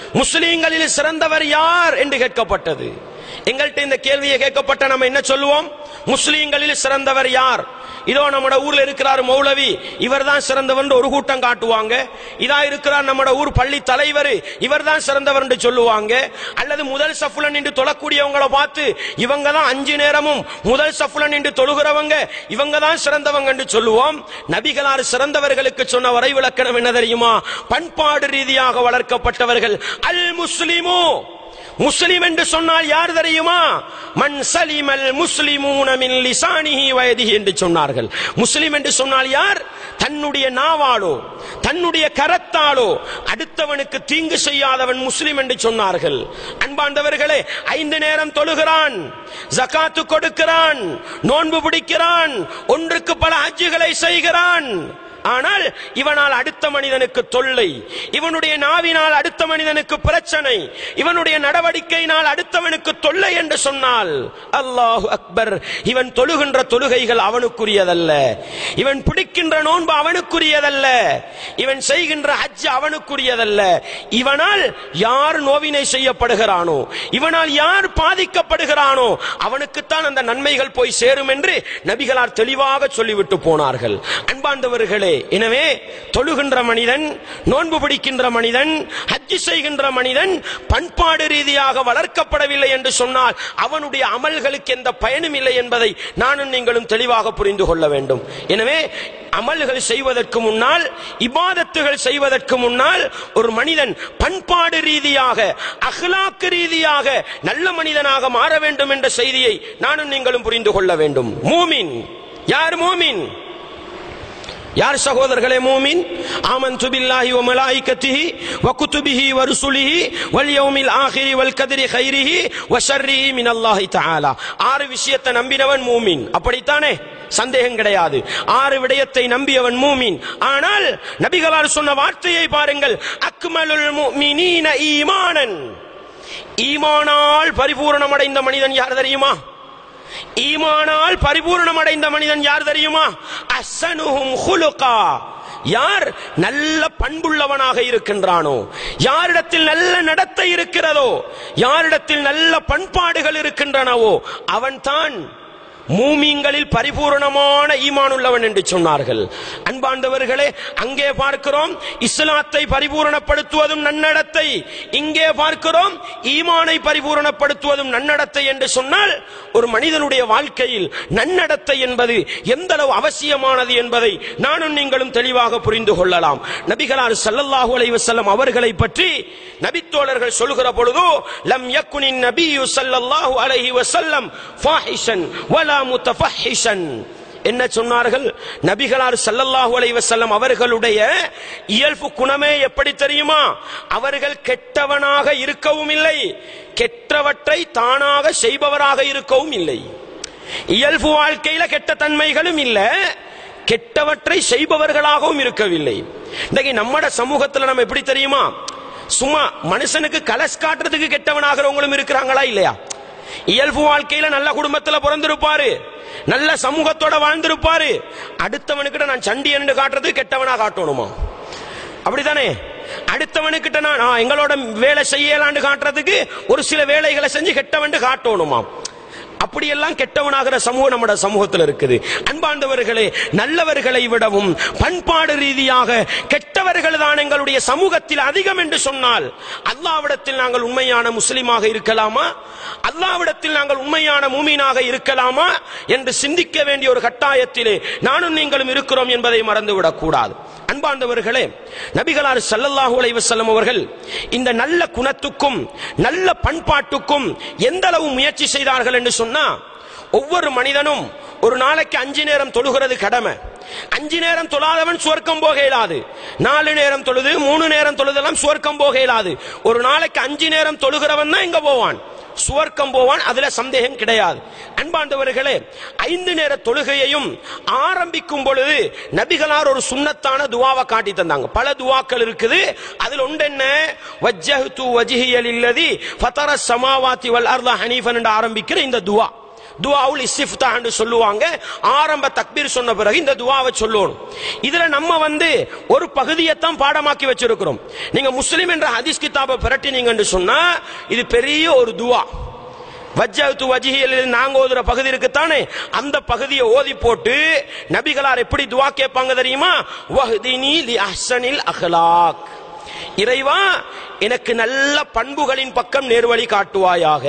முஸ்லீம்களில் சிறந்தவர் யார் என்று கேட்கப்பட்டது எங்கள்கிட்ட இந்த கேள்வியை கேட்கப்பட்ட நம்ம என்ன சொல்லுவோம் முஸ்லீம்களில் சிறந்தவர் யார் இதோ நம்மட ஊர்ல இருக்கிறார் மௌலவி இவர் தான் சிறந்தவர் ஒரு கூட்டம் காட்டுவாங்க இதா இருக்கிறார் நம்மட ஊர் பள்ளி தலைவர் இவர் தான் சிறந்தவர் என்று சொல்லுவாங்க அல்லது முதல் சஃபுல நின்று தொழக்கூடியவங்களை பார்த்து இவங்க தான் அஞ்சு நேரமும் முதல் சஃபுல நின்று தொழுகிறவங்க இவங்க தான் சிறந்தவங்க என்று சொல்லுவோம் நபிகளார் சிறந்தவர்களுக்கு சொன்ன வரை விளக்கணம் என்ன தெரியுமா பண்பாடு ரீதியாக வளர்க்கப்பட்டவர்கள் அல் முஸ்லிமோ முஸ்லிம் என்று சொன்னால் யார் தெரியுமா மன் சலிமல் முஸ்லிமூன மின் லிசானிஹி வயதிஹி என்று சொன்னார்கள் முஸ்லிம் என்று சொன்னால் யார் தன்னுடைய நாவாலோ தன்னுடைய கரத்தாலோ அடுத்தவனுக்கு தீங்கு செய்யாதவன் முஸ்லிம் என்று சொன்னார்கள் அன்பாண்டவர்களே ஐந்து நேரம் தொழுகிறான் ஜகாத்து கொடுக்கிறான் நோன்பு பிடிக்கிறான் ஒன்றுக்கு பல ஹஜ்ஜுகளை செய்கிறான் ஆனால் இவனால் அடுத்த மனிதனுக்கு தொல்லை இவனுடைய நாவினால் அடுத்த மனிதனுக்கு பிரச்சனை இவனுடைய நடவடிக்கையினால் அடுத்தவனுக்கு தொல்லை என்று சொன்னால் அல்லாஹு அக்பர் இவன் தொழுகின்ற தொழுகைகள் அவனுக்குரியதல்ல இவன் பிடிக்கின்ற நோன்பு அவனுக்குரியதல்ல இவன் செய்கின்ற ஹஜ் அவனுக்குரியதல்ல இவனால் யார் நோவினை செய்யப்படுகிறானோ இவனால் யார் பாதிக்கப்படுகிறானோ அவனுக்குத்தான் அந்த நன்மைகள் போய் சேரும் என்று நபிகளார் தெளிவாக சொல்லிவிட்டு போனார்கள் அன்பாண்டவர்களே எனவே தொழுகின்ற மனிதன் நோன்பு பிடிக்கின்ற மனிதன் ஹஜ்ஜி செய்கின்ற மனிதன் பண்பாடு ரீதியாக வளர்க்கப்படவில்லை என்று சொன்னால் அவனுடைய அமல்களுக்கு எந்த பயனும் இல்லை என்பதை நானும் நீங்களும் தெளிவாக புரிந்து கொள்ள வேண்டும் எனவே அமல்கள் செய்வதற்கு முன்னால் இபாதத்துகள் செய்வதற்கு முன்னால் ஒரு மனிதன் பண்பாடு ரீதியாக அஹ்லாக்கு ரீதியாக நல்ல மனிதனாக மாற வேண்டும் என்ற செய்தியை நானும் நீங்களும் புரிந்து கொள்ள வேண்டும் மூமின் யார் மூமின் யார் சகோதரர்களே மூமின் ஆமன் துபில்லாஹி வ மலாயிகத்திஹி வ குதுபிஹி வ ருசுலிஹி வல் யௌமில் ஆஹிரி வல் கத்ரி கைரிஹி வ ஷர்ரிஹி மின் அல்லாஹி தஆலா ஆறு விஷயத்தை நம்பினவன் மூமின் அப்படித்தானே சந்தேகம் கிடையாது ஆறு விடயத்தை நம்பியவன் மூமின் ஆனால் நபிகளார் சொன்ன வார்த்தையை பாருங்கள் அக்மலுல் முஃமினீன ஈமானன் ஈமானால் பரிபூரணமடைந்த மனிதன் யார் தெரியுமா ஈமானால் பரிபூர்ணம் அடைந்த மனிதன் யார் தெரியுமா அசனுஹும் ஹுலுகா யார் நல்ல பண்புள்ளவனாக இருக்கின்றானோ யாரிடத்தில் நல்ல நடத்தை இருக்கிறதோ யாரிடத்தில் நல்ல பண்பாடுகள் இருக்கின்றனவோ அவன்தான் மூமிங்களில் பரிபூரணமான ஈமான் உள்ளவன் என்று சொன்னார்கள் அன்பாண்டவர்களே அங்கே பார்க்கிறோம் இஸ்லாத்தை பரிபூரணப்படுத்துவதும் நன்னடத்தை இங்கே பார்க்கிறோம் ஈமானை பரிபூரணப்படுத்துவதும் நன்னடத்தை என்று சொன்னால் ஒரு மனிதனுடைய வாழ்க்கையில் நன்னடத்தை என்பது எந்த அளவு அவசியமானது என்பதை நானும் நீங்களும் தெளிவாக புரிந்து கொள்ளலாம் நபிகளார் ஸல்லல்லாஹு அலைஹி வஸல்லம் அவர்களை பற்றி நபித்தோழர்கள் சொல்கிற பொழுது லம் யக்குனின் நபியு ஸல்லல்லாஹு அலைஹி வஸல்லம் ஃபாஹிஷன் வலா முத்தஃபஹிஷன் என்ன சொன்னார்கள் நபிகளார் ஸல்லல்லாஹு அலைஹி வஸல்லம் அவர்களுடைய இயல்பு குணமே எப்படி தெரியுமா அவர்கள் கெட்டவனாக இருக்கவும் இல்லை கெட்டவற்றை தானாக செய்பவராக இருக்கவும் இல்லை இயல்பு வாழ்க்கையில கெட்ட தன்மைகளும் இல்ல கெட்டவற்றை செய்பவர்களாகவும் இருக்கவில்லை இன்னைக்கு நம்மட சமூகத்துல நம்ம எப்படி தெரியுமா சும்மா மனுஷனுக்கு கலஸ் காட்டுறதுக்கு கெட்டவனாகிறவங்களும் இருக்கிறாங்களா இல்லையா இயல்பு வாழ்க்கையில நல்ல குடும்பத்துல பிறந்திருப்பாரு நல்ல சமூகத்தோட வாழ்ந்திருப்பாரு அடுத்தவனுக்கிட்ட நான் சண்டியன் காட்டுறது கெட்டவனா காட்டணுமா அப்படிதானே அடுத்தவனுக்கிட்ட நான் ஆ, எங்களோட வேலை செய்யலான்னு காட்டுறதுக்கு ஒரு சில வேலைகளை செஞ்சு கெட்டவன் காட்டணுமாம் அப்படியெல்லாம் கெட்டவனாகிற சமூகம் நம்மட சமூகத்தில் இருக்குது அன்பாண்டவர்களே நல்லவர்களை விடவும் பண்பாடு ரீதியாக கெட்டவர்கள் தான் எங்களுடைய சமூகத்தில் அதிகம் என்று சொன்னால் அல்லாவிடத்தில் நாங்கள் உண்மையான முஸ்லிமாக இருக்கலாமா அல்லாவிடத்தில் நாங்கள் உண்மையான மூமீனாக இருக்கலாமா என்று சிந்திக்க வேண்டிய ஒரு கட்டாயத்திலே நானும் நீங்களும் இருக்கிறோம் என்பதை மறந்துவிடக் கூடாது அன்பாண்டவர்களே நபிகளார் ஸல்லல்லாஹு அலைஹி வஸல்லம் அவர்கள் இந்த நல்ல குணத்துக்கும் நல்ல பண்பாட்டுக்கும் எந்த அளவு முயற்சி செய்தார்கள் என்று சொன்னா ஒவ்வொரு மனிதனும் ஒரு நாளைக்கு அஞ்சு நேரம் தொழுகிறது கடமை அஞ்சு நேரம் தொழாதவன் சுவர்க்கம் போக இயலாது நாலு நேரம் தொழுது மூணு நேரம் தொழுதெல்லாம் சுவர்க்கம் போக இயலாது ஒரு நாளைக்கு அஞ்சு நேரம் தொழுகிறவன் தான் எங்க போவான் சுவர்க்கம் போவான் அதுல சந்தேகம் கிடையாது அன்பாண்டவர்களே ஐந்து நேர தொழுகையையும் ஆரம்பிக்கும் பொழுது நபிகளார் ஒரு சுன்னத்தான துவாவை காட்டி தந்தாங்க பல துவாக்கள் இருக்குது அதுல ஒன்று என்ன வஜ்ஜஹ்து வஜ்ஹிய லில்லதி ஃபதர ஸமாவாத்தி வல் அர்த ஹனீஃபன் என்று ஆரம்பிக்கிற இந்த துவா துவாவுல் இஸ்திஃப்தான்னு சொல்லுவாங்க ஆரம்ப தக்பீர் சொன்ன பிறகு இந்த துவாவை சொல்லணும் இதுல நம்ம வந்து ஒரு பகுதியைத்தான் பாடமாக்கி வச்சிருக்கிறோம் நீங்க முஸ்லிம் என்ற ஹதீஸ் கிதாபை பிரட்டினீங்கன்னு சொன்னா இது பெரிய ஒரு துவா வஜ்ஜத்து வஜிஹில் நாங்க ஓதுற பகுதி இருக்குத்தானே அந்த பகுதியை ஓதி போட்டு நபிகளார் எப்படி துவா கேட்பாங்க தெரியுமா வஹ்தினி லி அஹ்சனில் அஹ்லாக் இறைவா எனக்கு நல்ல பண்புகளின் பக்கம் நேர்வழி காட்டுவாயாக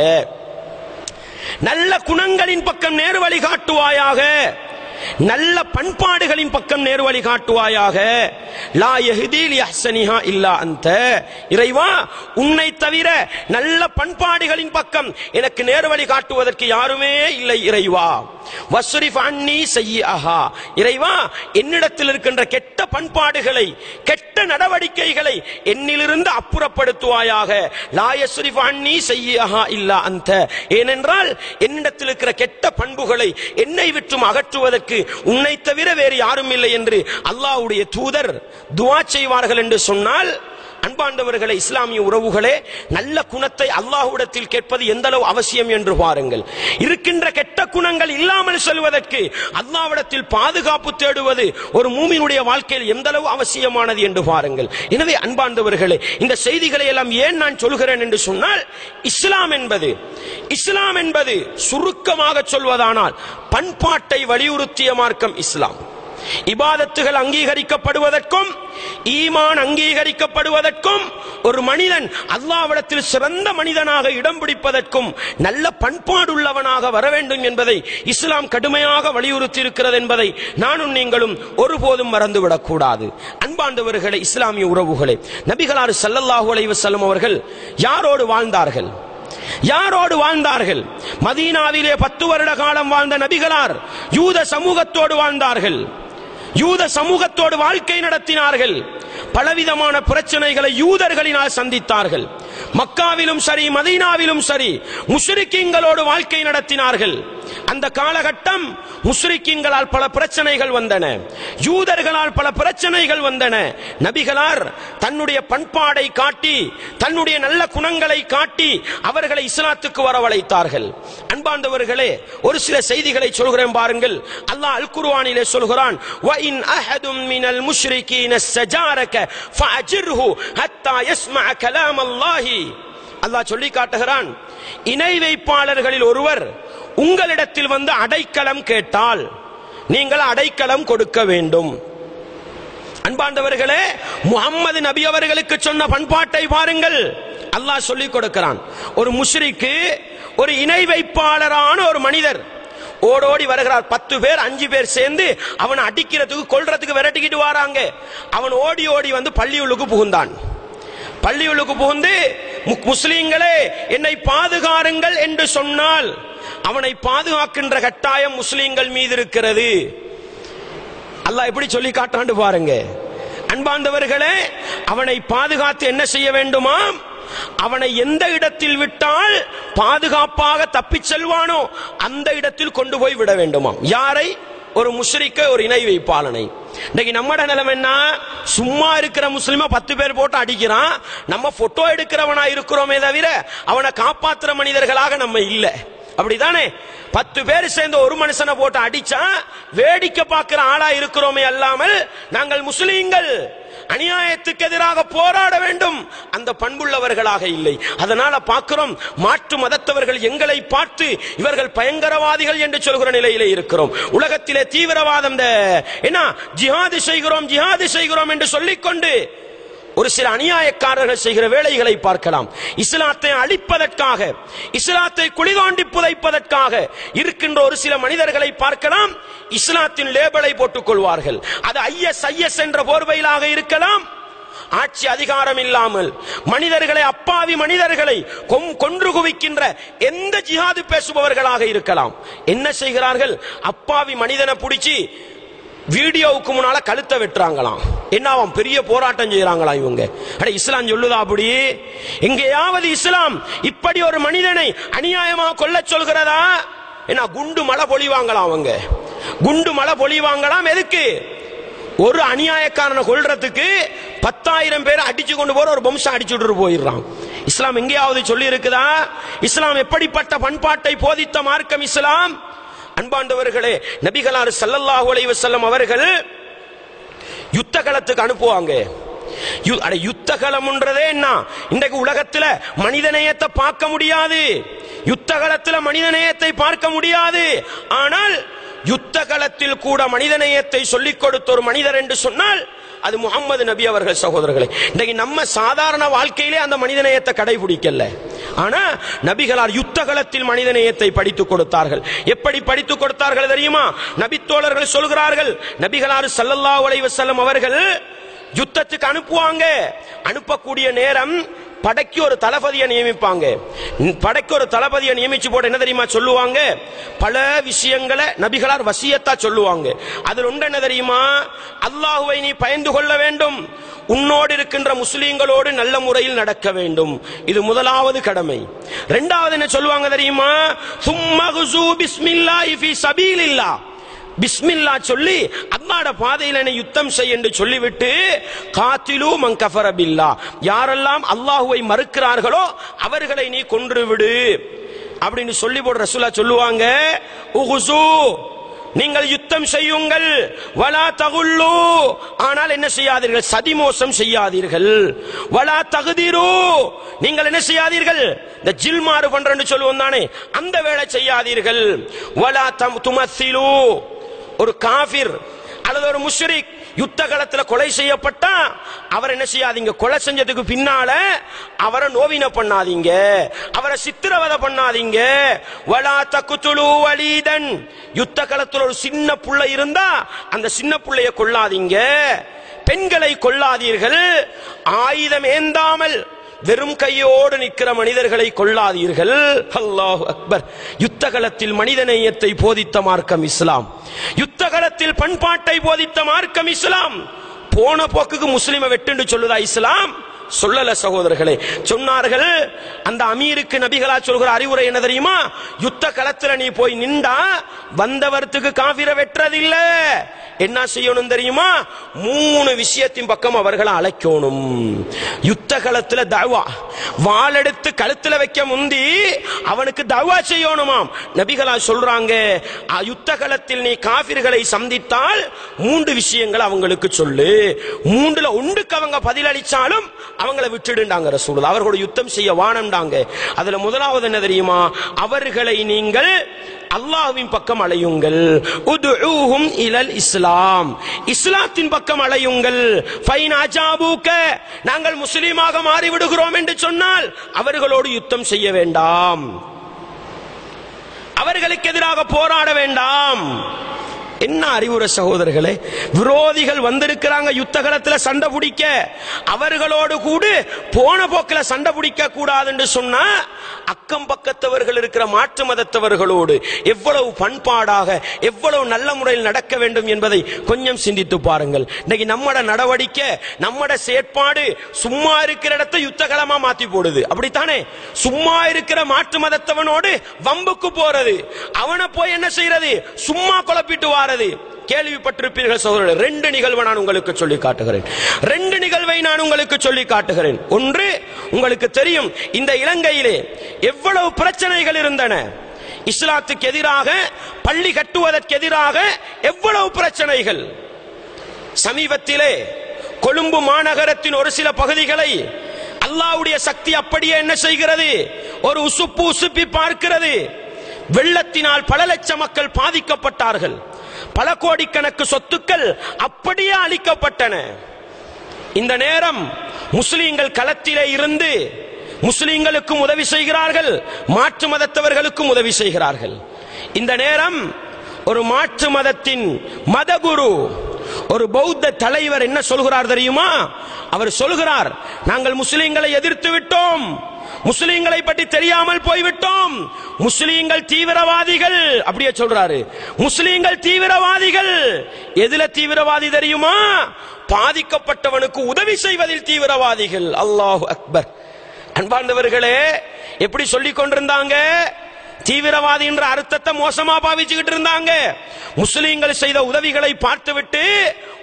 நல்ல குணங்களின் பக்கம் நேர்வழி காட்டுவாயாக நல்ல பண்பாடுகளின் பக்கம் நேர்வழி காட்டுவாயாக லா யஹ்தீல் யஹ்சனிஹா இல்லா அந்த இறைவா உன்னை தவிர நல்ல பண்பாடுகளின் பக்கம் எனக்கு நேர்வழி காட்டுவதற்கு யாருமே இல்லை இறைவா வஸ்ரிஃப் அன்னி செய்யஹா இறைவா என்னிடத்தில் இருக்கின்ற கெட்ட பண்பாடுகளை கெட்ட நடவடிக்கைகளை என்னிலிருந்து அப்புறப்படுத்துவாயாக லா யஸ்ரிஃப் அன்னி செய்யஹா இல்லா அந்த ஏனென்றால் என்னிடத்தில் இருக்கிற கெட்ட பண்புகளை என்னை விட்டும் அகற்றுவதற்கு உன்னை தவிர வேறு யாரும் இல்லை என்று அல்லாஹ்வுடைய தூதர் துவா செய்வார்கள் என்று சொன்னால் அன்பாண்டவர்களே இஸ்லாமிய உறவுகளே நல்ல குணத்தை அல்லாஹ்விடத்தில் கேட்பது எந்த அளவு அவசியம் என்று பாருங்கள் இருக்கின்ற கெட்ட குணங்கள் இல்லாமல் செல்வதற்கு அல்லாஹ்விடத்தில் பாதுகாப்பு தேடுவது ஒரு மூமினுடைய வாழ்க்கையில் எந்த அளவு அவசியமானது என்று பாருங்கள் எனவே அன்பாண்டவர்களே இந்த செய்திகளை எல்லாம் ஏன் நான் சொல்கிறேன் என்று சொன்னால் இஸ்லாம் என்பது இஸ்லாம் என்பது சுருக்கமாக சொல்வதானால் பண்பாட்டை வலியுறுத்திய மார்க்கம் இஸ்லாம் இபாதத்துகள் அங்கீகரிக்கப்படுவதற்கும் ஈமான் அங்கீகரிக்கப்படுவதற்கும் ஒரு மனிதன் அல்லாவிடத்தில் சிறந்த மனிதனாக இடம் பிடிப்பதற்கும் நல்ல பண்பாடுள்ளவனாக வர வேண்டும் என்பதை இஸ்லாம் கடுமையாக வலியுறுத்தி இருக்கிறது என்பதை நானும் நீங்களும் ஒருபோதும் மறந்துவிடக் கூடாது அன்பாண்டவர்களே இஸ்லாமிய உறவுகளே நபிகளார் ஸல்லல்லாஹு அலைஹி வஸல்லம் அவர்கள் யாரோடு வாழ்ந்தார்கள் யாரோடு வாழ்ந்தார்கள் மதீனாவிலே பத்து வருட காலம் வாழ்ந்த நபிகளார் யூத சமூகத்தோடு வாழ்ந்தார்கள் யூத சமூகத்தோடு வாழ்க்கை நடத்தினார்கள் பலவிதமான பிரச்சனைகளை யூதர்களினால் சந்தித்தார்கள் மக்காவிலும் சரி மதீனாவிலும் சரி முஸ்ரிக்கீங்களோடு வாழ்க்கை நடத்தினார்கள் அந்த காலகட்டம் முஸ்ரிக்கீங்களால் பல பிரச்சனைகள் வந்தன யூதர்களால் பல பிரச்சனைகள் வந்தன நபிகளார் தன்னுடைய பண்பாடை காட்டி தன்னுடைய நல்ல குணங்களை காட்டி அவர்களை இஸ்லாத்துக்கு வரவழைத்தார்கள் அன்பாண்டவர்களே ஒரு சில செய்திகளை சொல்கிறேன் பாருங்கள் அல்லாஹ் அல் குர்ஆனிலே சொல்கிறான் وَإِنْ أَحَدٌ مِنَ الْمُشْرِكِينَ اسْتَجَارَكَ فَأَجِرْهُ حَتَّى يَسْمَعَ كَلَامَ اللَّهِ அல்லாஹ் சொல்லி காட்டுகிறான் இணை வைப்பாளர்களில் ஒருவர் உங்களிடத்தில் வந்து அடைக்கலம் கேட்டால் நீங்கள் அடைக்கலம் கொடுக்க வேண்டும் அன்பாண்டவர்களே முகம்மது நபி அவர்களுக்கு சொன்ன பண்பாட்டை பாருங்கள் அல்லாஹ் சொல்லிக் கொடுக்கிறான் ஒரு முஸ்ரிக்கு ஒரு இணை வைப்பாளரான ஒரு மனிதர் ஓடோடி வருகிறார் பத்து பேர் அஞ்சு பேர் சேர்ந்து அவனை அடிக்கிறதுக்கு கொல்றதுக்கு விரட்டிக்கிட்டு வராங்க அவன் ஓடி ஓடி வந்து பள்ளியுள்ளுக்கு புகுந்தான் பள்ளியுள்ளுக்கு புகுந்து மு- முஸ்லிம்களே என்னை பாதுகாருங்கள் என்று சொன்னால் அவனை பாதுகாக்கின்ற கட்டாயம் முஸ்லிம்கள் மீது இருக்கிறது அல்லாஹ் எப்படி சொல்லி காட்டாண்டு பாருங்க அன்பார்ந்தவர்களே அவனை பாதுகாத்து என்ன செய்ய வேண்டுமாம் அவனை எந்த இடத்தில் விட்டால் பாதுகாப்பாக தப்பிச் செல்வானோ அந்த இடத்தில் கொண்டு போய் விட வேண்டுமாம் யாரை ஒரு முஸ்ரிக்க ஒரு இணை வைப்பாளனை இன்னைக்கு நம்மட நிலைமை என்ன சும்மா இருக்கிற முஸ்லிமா பத்து பேர் போட்டு அடிக்கிறான் நம்ம போட்டோ எடுக்கிறவனா இருக்கிறோமே தவிர அவனை காப்பாத்துற மனிதர்களாக நம்ம இல்ல அப்படிதானே பத்து பேர் சேர்ந்து ஒரு மனுஷனை போட்டு அடிச்சா வேடிக்கை பார்க்கிற ஆளா இருக்கிறோமே அல்லாமல் நாங்கள் முஸ்லீம்கள் அநியாயத்துக்கு எதிராக போராட வேண்டும் அந்த பண்புள்ளவர்களாக இல்லை அதனால பார்க்கிறோம் மாற்று மதத்தவர்கள் எங்களை பார்த்து இவர்கள் பயங்கரவாதிகள் என்று சொல்கிற நிலையிலே இருக்கிறோம் உலகத்திலே தீவிரவாதம் இந்த என்ன ஜிஹாது செய்கிறோம் ஜிஹாது செய்கிறோம் என்று சொல்லிக்கொண்டு ஒரு சில அநியாயக்காரர்கள் செய்கிற வேலைகளை பார்க்கலாம் இஸ்லாத்தை அழிப்பதற்காக இஸ்லாத்தை குளிதோண்டி புதைப்பதற்காக இருக்கின்ற ஒரு சில மனிதர்களை பார்க்கலாம் இஸ்லாத்தின் லேபலை போட்டுக் கொள்வார்கள் அது ஐஎஸ் ஐஎஸ் என்ற போர்வையிலாக இருக்கலாம் ஆட்சி அதிகாரம் இல்லாமல் மனிதர்களை அப்பாவி மனிதர்களை கொம்- கொன்று குவிக்கின்ற எந்த ஜிஹாது பேசுபவர்களாக இருக்கலாம் என்ன செய்கிறார்கள் அப்பாவி மனிதனை பிடிச்சி வீடியோவுக்கு முன்னால கழுத்தை வெட்டுறாங்களாம் என்ன அவன் பெரிய போராட்டம் செய்யறாங்களாம் இவங்க அட இஸ்லாம் சொல்லுதா அப்படி எங்கேயாவது இஸ்லாம் இப்படி ஒரு மனிதனை அநியாயமா கொல்ல சொல்கிறதா என்ன குண்டு மழை பொழிவாங்களாம் அவங்க குண்டு மழை பொழிவாங்களாம் எதுக்கு ஒரு அநியாயக்காரனை கொல்றதுக்கு பத்தாயிரம் பேர் அடிச்சு கொண்டு போற ஒரு வம்சம் அடிச்சு விட்டு போயிடுறான் இஸ்லாம் எங்கேயாவது சொல்லி இருக்குதா இஸ்லாம் எப்படிப்பட்ட பண்பாட்டை போதித்த மார்க்கம் இஸ்லாம் அன்பாண்டவர்களே நபிகளார் ஸல்லல்லாஹு அலைஹி வஸல்லம் அவர்கள் யுத்த களத்துக்கு அனுப்புவாங்க யு- அட யுத்த களம்ன்றதே என்ன இன்றைக்கு உலகத்துல மனிதநேயத்தை பார்க்க முடியாது யுத்த களத்துல மனிதநேயத்தை பார்க்க முடியாது ஆனால் யுத்த களத்தில் கூட மனிதநேயத்தை சொல்லிக் கொடுத்த ஒரு மனிதர் என்று சொன்னால் அது முகமது நபி அவர்கள் சகோதரர்களே இன்னைக்கு நம்ம சாதாரண வாழ்க்கையிலே அந்த மனிதநேயத்தை கடைபிடிக்கல ஆனா நபிகளார் யுத்த களத்தில் மனிதநேயத்தை படித்துக் கொடுத்தார்கள் எப்படி படித்துக் கொடுத்தார்கள் தெரியுமா நபித்தோழர்கள் சொல்கிறார்கள் நபிகளார் ஸல்லல்லாஹு அலைஹி வஸல்லம் அவர்கள் யுத்தத்துக்கு அனுப்புவாங்க அனுப்பக்கூடிய நேரம் படைக்கு ஒரு தளபதியை நியமிப்பாங்க ம், படைக்கு ஒரு தளபதியை நியமிச்சு போட்டு என்ன தெரியுமா சொல்லுவாங்க பல விஷயங்களை நபிகளார் வசியத்தா சொல்லுவாங்க அதுல ஒன்று என்ன தெரியுமா அல்லாஹுவை நீ பயந்து கொள்ள வேண்டும் உன்னோடு இருக்கின்ற முஸ்லீம்களோடு நல்ல முறையில் நடக்க வேண்டும் இது முதலாவது கடமை இரண்டாவது என்ன சொல்லுவாங்க தெரியுமா சும்மகுசு பிஸ்மில்லாஹி ஃபீ சபீலில்லாஹ் பிஸ்மில்லா சொல்லி அல்லாட பாதையில் என்னை யுத்தம் செய் என்று சொல்லிவிட்டு காத்திலு மங்கஃபர பில்லா யாரெல்லாம் அல்லாஹுவை மறுக்கிறார்களோ அவர்களை நீ கொன்று விடு அப்படின்னு சொல்லி போடுற ரசூலா சொல்லுவாங்க உகுசு நீங்கள் யுத்தம் செய்யுங்கள் வலா தகுல்லு ஆனால் என்ன செய்யாதீர்கள் சதிமோசம் செய்யாதீர்கள் வலா தகுதிரு நீங்கள் என்ன செய்யாதீர்கள் இந்த ஜில்மாறு பண்றேன்னு சொல்லுவோம் தானே அந்த வேலை செய்யாதீர்கள் வலா தம் துமத்திலு ஒரு காபிர் அல்லது ஒரு முஷ்ரிக் யுத்த களத்துல கொலை செய்யப்பட்டா அவர் என்ன செய்யாதீங்க கொலை செஞ்சதுக்கு பின்னால அவரை நோவின பண்ணாதீங்க அவரை சித்திரவதை பண்ணாதீங்க வலா தக்குத்துலு வலீதன் யுத்த களத்துல ஒரு சின்ன புள்ள இருந்தா அந்த சின்ன புள்ளைய கொல்லாதீங்க பெண்களை கொல்லாதீர்கள் ஆயுதம் ஏந்தாமல் வெறும் கையோடு நிற்கிற மனிதர்களை கொள்ளாதீர்கள் அல்லாஹ் அக்பர் யுத்த களத்தில் மனிதநேயத்தை போதித்த மார்க்கம் இஸ்லாம் யுத்த களத்தில் பண்பாட்டை போதித்த மார்க்கம் இஸ்லாம் போன போக்குக்கு முஸ்லிமை வெட்டுன்னு சொல்லுதா இஸ்லாம் சொல்லல சகோதரர்களே சொன்னார்கள் அந்த அமீருக்கு நபிகளா சொல்கிற அறிவுரை என்ன தெரியுமா யுத்த களத்துல நீ போய் நின்றா வந்தவர்த்துக்கு காபிர வெட்டுறதில்ல என்ன செய்யணும் தெரியுமா மூணு விஷயத்தின் பக்கம் அவர்களை அழைக்கணும் யுத்த களத்துல தவா வாளெடுத்து கழுத்துல வைக்க முந்தி அவனுக்கு தவா செய்யணுமாம் நபிகளா சொல்றாங்க "அ, யுத்த களத்தில் நீ காபிர்களை சந்தித்தால் மூன்று விஷயங்கள் அவங்களுக்கு சொல்லு மூன்றுல ஒன்றுக்கு அவங்க பதிலளிச்சாலும் அவங்கள விட்டுடுண்டாங்க ரசூல் அவர்களோட யுத்தம் செய்ய வானம்டாங்க அதுல முதலாவது என்ன தெரியுமா அவர்களை நீங்கள் அல்லாஹ்வின் பக்கம் அலையுங்கள் உதுஊஹும் இலல் இஸ்லாம் இஸ்லாத்தின் பக்கம் அலையுங்கள் ஃபைன் அஜாபூக்க நாங்கள் முஸ்லீமாக மாறி விடுகிறோம் என்று சொன்னால் அவர்களோடு யுத்தம் செய்ய வேண்டாம் அவர்களுக்கு எதிராக போராட வேண்டாம் என்ன அறிவுரை சகோதரர்களே விரோதிகள் வந்திருக்கிறாங்க யுத்த களத்துல சண்டை பிடிக்க அவர்களோடு கூட போன போக்கில சண்டை பிடிக்க கூடாது என்று சொன்னா அக்கம் பக்கத்தவர்கள் இருக்கிற மாற்று மதத்தவர்களோடு எவ்வளவு பண்பாடாக எவ்வளவு நல்ல முறையில் நடக்க வேண்டும் என்பதை கொஞ்சம் சிந்தித்து பாருங்கள் இன்னைக்கு நம்மட நடவடிக்கை நம்மட செயற்பாடு சும்மா இருக்கிற இடத்தை யுத்த களமா மாத்தி போடுது அப்படித்தானே சும்மா இருக்கிற மாற்று மதத்தவனோடு வம்புக்கு போறது அவனை போய் என்ன செய்யறது சும்மா குழப்பிட்டு வாரது கேள்விப்பட்டிருப்பீர்கள் சகோதரர் ரெண்டு நிகழ்வை நான் உங்களுக்கு சொல்லி காட்டுகிறேன் ரெண்டு நிகழ்வை நான் உங்களுக்கு சொல்லி காட்டுகிறேன் ஒன்று உங்களுக்கு தெரியும் இந்த இலங்கையிலே எவ்வளவு பிரச்சனைகள் இருந்தன இஸ்லாத்துக்கு எதிராக பள்ளி கட்டுவதற்கு எதிராக எவ்வளவு பிரச்சனைகள் சமீபத்திலே கொழும்பு மாநகரத்தின் ஒரு சில பகுதிகளை அல்லாஹ்வுடைய சக்தி அப்படியே என்ன செய்கிறது ஒரு உசுப்பு உசுப்பி பார்க்கிறது வெள்ளத்தினால் பல லட்சம் மக்கள் பாதிக்கப்பட்டார்கள் பல கோடிக்கணக்கு சொத்துக்கள் அப்படியே அளிக்கப்பட்டன இந்த நேரம் முஸ்லிம்கள் களத்திலே இருந்து முஸ்லிம்களுக்கும் உதவி செய்கிறார்கள் மாற்று மதத்தவர்களுக்கும் உதவி செய்கிறார்கள் இந்த நேரம் ஒரு மாற்று மதத்தின் மதகுரு ஒரு பௌத்த தலைவர் என்ன சொல்கிறார் தெரியுமா அவர் சொல்கிறார் நாங்கள் முஸ்லிம்களை எதிர்த்து விட்டோம் முஸ்லிம்களை பற்றி தெரியாமல் போய்விட்டோம் முஸ்லிம்கள் தீவிரவாதிகள் அப்படியே சொல்றாரு முஸ்லிம்கள் தீவிரவாதிகள் எதுல தீவிரவாதி தெரியுமா பாதிக்கப்பட்டவனுக்கு உதவி செய்வதில் தீவிரவாதிகள் அல்லாஹ் அக்பர் அன்பார்ந்தவர்களே எப்படி சொல்லிக் கொண்டிருந்தாங்க தீவிரவாதி என்ற அர்த்தத்தை மோசமா பாவிச்சுக்கிட்டு இருந்தாங்க முஸ்லிம்கள் செய்த உதவிகளை பார்த்துவிட்டு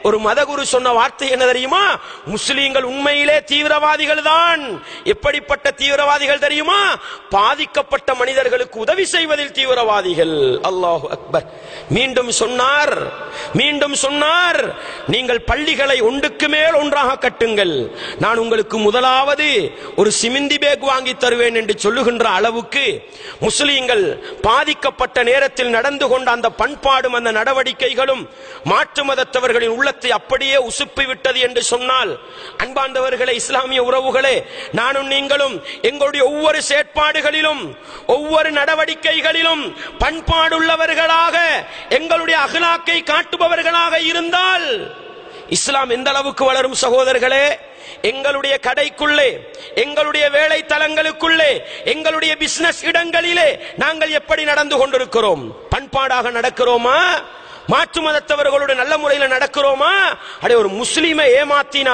ஒரு மதகுரு சொன்ன வார்த்தை என்ன தெரியுமா முஸ்லீம்கள் உண்மையிலே தீவிரவாதிகள் தான் எப்படிப்பட்ட தீவிரவாதிகள் தெரியுமா பாதிக்கப்பட்ட மனிதர்களுக்கு உதவி செய்வதில் தீவிரவாதிகள் அல்லாஹ் அக்பர் மீண்டும் சொன்னார் மீண்டும் சொன்னார் நீங்கள் பள்ளிகளை ஒன்றுக்கு மேல் ஒன்றாக கட்டுங்கள் நான் உங்களுக்கு முதலாவது ஒரு சிமிந்தி பேக் வாங்கி தருவேன் என்று சொல்லுகின்ற அளவுக்கு முஸ்லீம்கள் பாதிக்கப்பட்ட நேரத்தில் நடந்து கொண்ட அந்த பண்பாடும் அந்த நடவடிக்கைகளும் மாற்று மதத்தவர்களின் உள்ளத்தை அப்படியே உசுப்பி விட்டது என்று சொன்னால் அன்பாண்டவர்களே இஸ்லாமிய உறவுகளே நானும் நீங்களும் எங்களுடைய ஒவ்வொரு செயற்பாடுகளிலும் ஒவ்வொரு நடவடிக்கைகளிலும் பண்பாடுள்ளவர்களாக எங்களுடைய அகலாக்கை காட்டுபவர்களாக இருந்தால் இஸ்லாம் எந்த அளவுக்கு வளரும் சகோதரர்களே எங்களுடைய கடைக்குள்ளே எங்களுடைய வேலை தலங்களுக்குள்ளே எங்களுடைய பிசினஸ் இடங்களிலே நாங்கள் எப்படி நடந்து கொண்டிருக்கிறோம் பண்பாடாக நடக்கிறோமா மாற்று மதத்தவர்களோடு நல்ல முறையில் நடக்கிறோமா அடே ஒரு முஸ்லீமை ஏமாத்தினா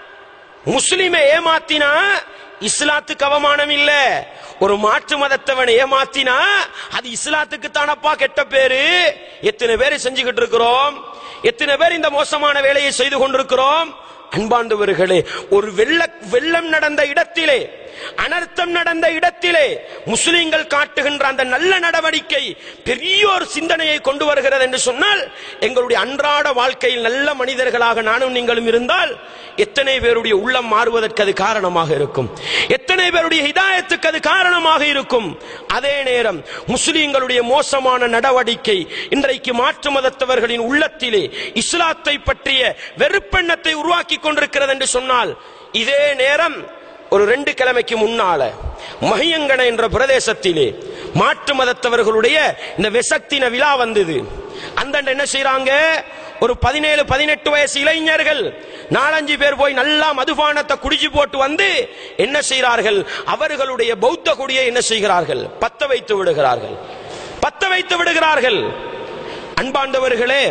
முஸ்லிமை ஏமாத்தினா இஸ்லாத்துக்கு அவமானம் இல்ல ஒரு மாற்று மதத்தவனை ஏமாத்தினா அது இஸ்லாத்துக்கு தானப்பா கெட்ட பேரு எத்தனை பேர் செஞ்சுக்கிட்டு இருக்கிறோம் எத்தனை பேர் இந்த மோசமான வேலையை செய்து கொண்டிருக்கிறோம் அன்பாண்டவர்களே ஒரு வெள்ள வெள்ளம் நடந்த இடத்திலே அனர்த்தம் நடந்த இடத்திலே முஸ்லிம்கள் காட்டுகின்ற அந்த நல்ல நடவடிக்கை பெரிய ஒரு சிந்தனையை கொண்டு வருகிறது என்று சொன்னால் எங்களுடைய அன்றாட வாழ்க்கையில் நல்ல மனிதர்களாக நானும் நீங்களும் இருந்தால் எத்தனை பேருடைய உள்ளம் மாறுவதற்கு அது காரணமாக இருக்கும் எத்தனை பேருடைய ஹிதாயத்துக்கு அது காரணமாக இருக்கும் அதே நேரம் முஸ்லிம்களுடைய மோசமான நடவடிக்கை இன்றைக்கு மாற்று மதத்தவர்களின் உள்ளத்திலே இஸ்லாத்தை பற்றிய வெறுப்பெண்ணத்தை உருவாக்கி கொண்டிருக்கிறது என்று சொன்னால் இதே நேரம் ஒரு ரெண்டு கிழமைக்கு முன்னால மகியங்கன என்ற பிரதேசத்திலே மாற்று மதத்தவர்களுடைய இந்த வெசக்தின விழா வந்தது அந்த என்ன செய்யறாங்க ஒரு பதினேழு பதினெட்டு வயசு இளைஞர்கள் நாலஞ்சு பேர் போய் நல்லா மதுபானத்தை குடிச்சு போட்டு வந்து என்ன செய்கிறார்கள் அவர்களுடைய பௌத்த கொடியை என்ன செய்கிறார்கள் பத்த வைத்து விடுகிறார்கள் பத்த வைத்து விடுகிறார்கள் அன்பாண்டவர்களே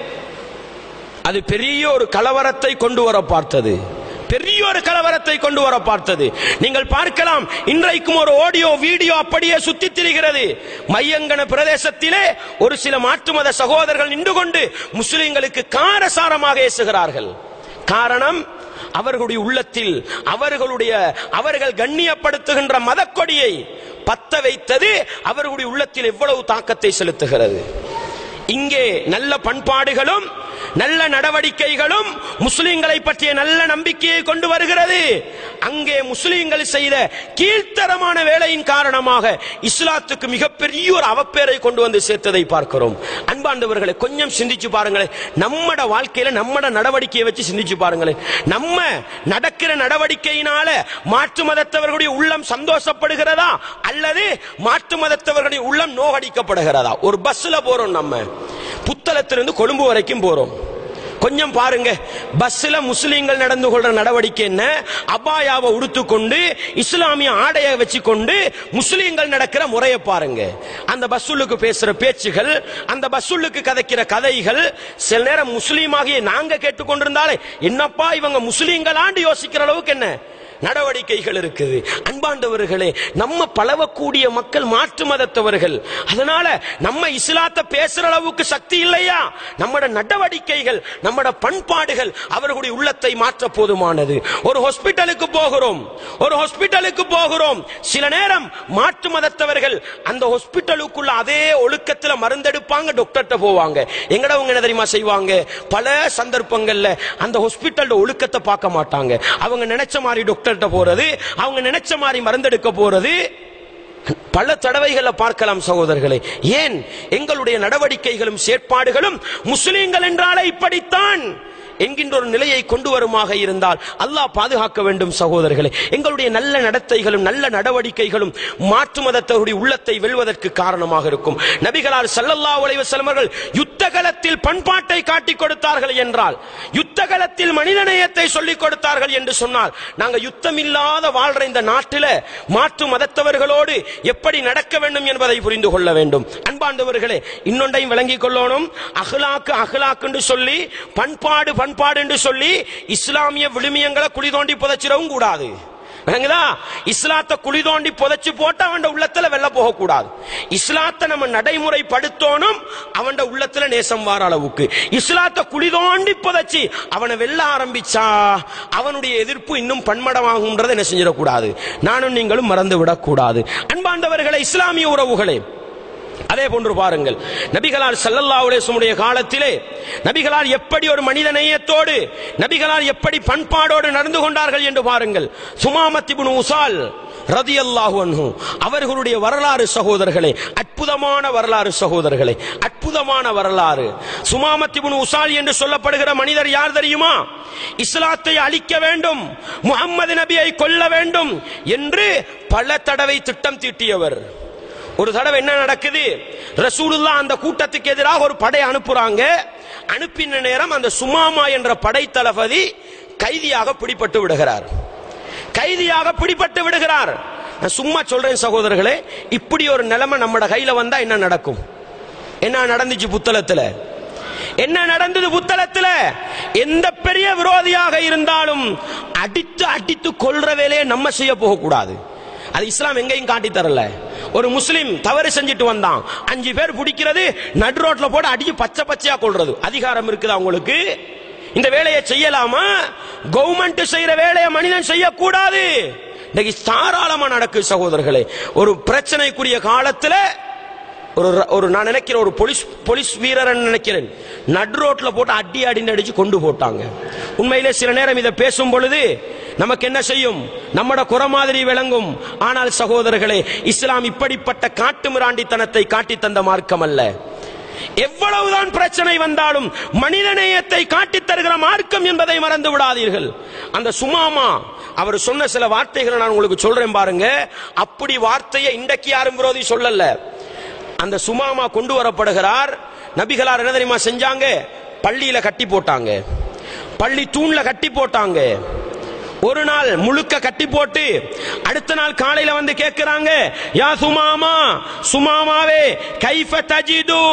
அது பெரிய ஒரு கலவரத்தை கொண்டு வர பார்த்தது பெரிய ஒரு கலவரத்தை கொண்டு வர பார்த்தது நீங்கள் பார்க்கலாம் இன்றைக்கும் ஒரு ஆடியோ வீடியோ அப்படியே சுத்தி திரிகிறது மையங்கன பிரதேசத்திலே ஒரு சில மாற்று மத சகோதரர்கள் நின்று கொண்டு முஸ்லிம்களுக்கு காரசாரமாக ஏசுகிறார்கள் காரணம் அவர்களுடைய உள்ளத்தில் அவர்களுடைய அவர்கள் கண்ணியப்படுத்துகின்ற மதக்கொடியை பத்த வைத்தது அவர்களுடைய உள்ளத்தில் எவ்வளவு தாக்கத்தை செலுத்துகிறது இங்கே நல்ல பண்பாடுகளும் நல்ல நடவடிக்கைகளும் முஸ்லிம்களை பற்றிய நல்ல நம்பிக்கையை கொண்டு வருகிறது அங்கே முஸ்லிம்கள் செய்த கீழ்த்தரமான வேலையின் காரணமாக இஸ்லாத்துக்கு மிகப்பெரிய ஒரு அவப்பேரை கொண்டு வந்து சேர்த்ததை பார்க்கிறோம் அன்பாண்டவர்களை கொஞ்சம் சிந்திச்சு பாருங்களேன் நம்மட வாழ்க்கையில நம்மட நடவடிக்கையை வச்சு சிந்திச்சு பாருங்களேன் நம்ம நடக்கிற நடவடிக்கையினால மாற்று மதத்தவர்களுடைய உள்ளம் சந்தோஷப்படுகிறதா அல்லது மாற்று மதத்தவர்களுடைய உள்ளம் நோகடிக்கப்படுகிறதா ஒரு பஸ்ல போறோம் நம்ம புத்தளத்திலிருந்து கொழும்பு வரைக்கும் போறோம் கொஞ்சம் பாருங்க பஸ்ல முஸ்லீம்கள் நடந்து கொள்ற நடவடிக்கை என்ன அபாயாவை உடுத்துக்கொண்டு இஸ்லாமிய ஆடையை வச்சுக்கொண்டு முஸ்லீம்கள் நடக்கிற முறையை பாருங்க அந்த பஸ்ஸுள்ளுக்கு பேசுற பேச்சுகள் அந்த பஸ்ஸுள்ளுக்கு கதைக்கிற கதைகள் சில நேரம் முஸ்லீமாகிய நாங்க கேட்டுக்கொண்டிருந்தாலே என்னப்பா இவங்க முஸ்லீம்களாண்டு யோசிக்கிற அளவுக்கு என்ன நடவடிக்கைகள் இருக்குது அன்பாண்டவர்களே நம்ம பழவக்கூடிய மக்கள் மாற்று மதத்தவர்கள் அதனால நம்ம இஸ்லாத்தை பேசுற அளவுக்கு சக்தி இல்லையா நம்மட நடவடிக்கைகள் நம்மட பண்பாடுகள் அவர்களுடைய உள்ளத்தை மாற்ற போதுமானது ஒரு ஹாஸ்பிட்டலுக்கு போகிறோம் ஒரு ஹாஸ்பிட்டலுக்கு போகிறோம் சில நேரம் மாற்று மதத்தவர்கள் அந்த ஹாஸ்பிட்டலுக்குள்ள அதே ஒழுக்கத்துல மருந்தெடுப்பாங்க டாக்டர்கிட்ட போவாங்க எங்கடவங்க என்ன தெரியுமா செய்வாங்க பல சந்தர்ப்பங்கள்ல அந்த ஹாஸ்பிட்டல் ஒழுக்கத்தை பார்க்க மாட்டாங்க அவங்க நினைச்ச மாதிரி டாக்டர்கிட்ட போறது அவங்க நினைச்ச மாதிரி மருந்தெடுக்க போறது பல தடவைகளை பார்க்கலாம் சகோதரர்களே ஏன் எங்களுடைய நடவடிக்கைகளும் செயற்பாடுகளும் முஸ்லிம்கள் என்றாலே இப்படித்தான் என்கின்ற ஒரு நிலையை கொண்டு வருமாக இருந்தால் அல்லாஹ் பாதுகாக்க வேண்டும் சகோதரர்களே எங்களுடைய நல்ல நடத்தைகளும் நல்ல நடவடிக்கைகளும் மாற்று மதத்தவருடைய உள்ளத்தை வெல்வதற்கு காரணமாக இருக்கும் நபிகளார் சல்லல்லா உலைவ செல்வர்கள் யுத்த களத்தில் பண்பாட்டை காட்டிக் கொடுத்தார்கள் என்றால் யுத்த களத்தில் மனிதநேயத்தை சொல்லிக் கொடுத்தார்கள் என்று சொன்னால் நாங்க யுத்தம் இல்லாத வாழ்ற இந்த நாட்டில மாற்று மதத்தவர்களோடு எப்படி நடக்க வேண்டும் என்பதை புரிந்து கொள்ள வேண்டும் அன்பாண்டவர்களே இன்னொன்றையும் விளங்கிக் கொள்ளணும் அஹ்லாக்கு அஹ்லாக்கு என்று சொல்லி பண்பாடு பண்பாடு என்று சொல்லி இஸ்லாமிய விழுமியங்களை குழி தோண்டி புதைச்சிடவும் கூடாது விளங்குதா இஸ்லாத்தை குழி தோண்டி புதைச்சு போட்டு அவன் உள்ளத்துல வெள்ள போக கூடாது இஸ்லாத்தை நம்ம நடைமுறைப்படுத்தணும் அவன் உள்ளத்துல நேசம் வார அளவுக்கு இஸ்லாத்தை குழி தோண்டி புதைச்சு அவனை வெல்ல ஆரம்பிச்சா அவனுடைய எதிர்ப்பு இன்னும் பன்மடமாகும்ன்றதை என்ன செஞ்சிடக்கூடாது நானும் நீங்களும் மறந்து விடக்கூடாது அன்பாண்டவர்களை இஸ்லாமிய உறவுகளே அதே போன்று பாருங்கள் நபிகளார் ஸல்லல்லாஹு அலைஹி வஸல்லம் காலத்திலே நபிகளார் எப்படி ஒரு மனித நேயத்தோடு நபிகளார் எப்படி பண்பாடோடு நடந்து கொண்டார்கள் என்று பாருங்கள் சுமாமத் இப்னு உசால் ரதியல்லாஹு அன்ஹு அவர்களுடைய வரலாறு சகோதரர்களே அற்புதமான வரலாறு சகோதரர்களே அற்புதமான வரலாறு சுமாமத் இப்னு உசால் என்று சொல்லப்படுகிற மனிதர் யார் தெரியுமா இஸ்லாத்தை அழிக்க வேண்டும் முகம்மது நபியை கொல்ல வேண்டும் என்று பல தடவை திட்டம் தீட்டியவர் ஒரு தடவை என்ன நடக்குது ரசூலுல்லா அந்த கூட்டத்துக்கு எதிராக ஒரு படை அனுப்புறாங்க அனுப்பின நேரம் அந்த சுமாமா என்ற படை தளபதி கைதியாக பிடிபட்டு விடுகிறார் கைதியாக பிடிபட்டு விடுகிறார் நான் சும்மா சொல்றேன் சகோதரர்களே இப்படி ஒரு நிலைமை நம்மட கையில வந்தா என்ன நடக்கும் என்ன நடந்துச்சு புத்தளத்துல என்ன நடந்தது புத்தளத்துல எந்த பெரிய விரோதியாக இருந்தாலும் அடித்து அடித்து கொள்ற வேலையை நம்ம செய்ய போக கூடாது அது இஸ்லாம் எங்கேயும் காட்டி தரல ஒரு முஸ்லிம் தவறு செஞ்சுட்டு வந்தான் அஞ்சு பேர் பிடிக்கிறது நடு ரோட்ல போட்டு அடிச்சு பச்சை பச்சையா கொள்றது அதிகாரம் இருக்குதா உங்களுக்கு இந்த வேலையை செய்யலாமா கவர்மெண்ட் செய்யற வேலையை மனிதன் செய்யக்கூடாது இன்னைக்கு தாராளமா நடக்கு சகோதரர்களே ஒரு பிரச்சனைக்குரிய காலத்துல ஒரு ஒரு நான் நினைக்கிறேன் ஒரு போலீஸ் போலீஸ் வீரர் நினைக்கிறேன் நடு ரோட்ல போட்டு அடி அடின்னு அடிச்சு கொண்டு போட்டாங்க உண்மையிலே சில நேரம் இதை பேசும் பொழுது நமக்கு என்ன செய்யும் நம்மட குறை மாதிரி விளங்கும் ஆனால் சகோதரர்களே இஸ்லாம் இப்படிப்பட்ட காட்டு மிராண்டித்தனத்தை காட்டி தந்த மார்க்கம் அல்ல எவ்வளவுதான் பிரச்சனை வந்தாலும் மனிதநேயத்தை காட்டித் தருகிற மார்க்கம் என்பதை மறந்து விடாதீர்கள் அந்த சுமாமா அவர் சொன்ன சில வார்த்தைகளை நான் உங்களுக்கு சொல்றேன் பாருங்க அப்படி வார்த்தையை இன்றைக்கு யாரும் விரோதி சொல்லல அந்த சுமாமா கொண்டு வரப்படுகிறார் நபிகளார் என்ன தெரியுமா செஞ்சாங்க பள்ளியில கட்டி போட்டாங்க பள்ளி தூண்ல கட்டி போட்டாங்க ஒரு நாள் முழுக்க கட்டி போட்டு அடுத்த நாள் காலையில வந்து கேட்கிறாங்க யா சுமாமா சுமாமாவே கைஃப தஜிது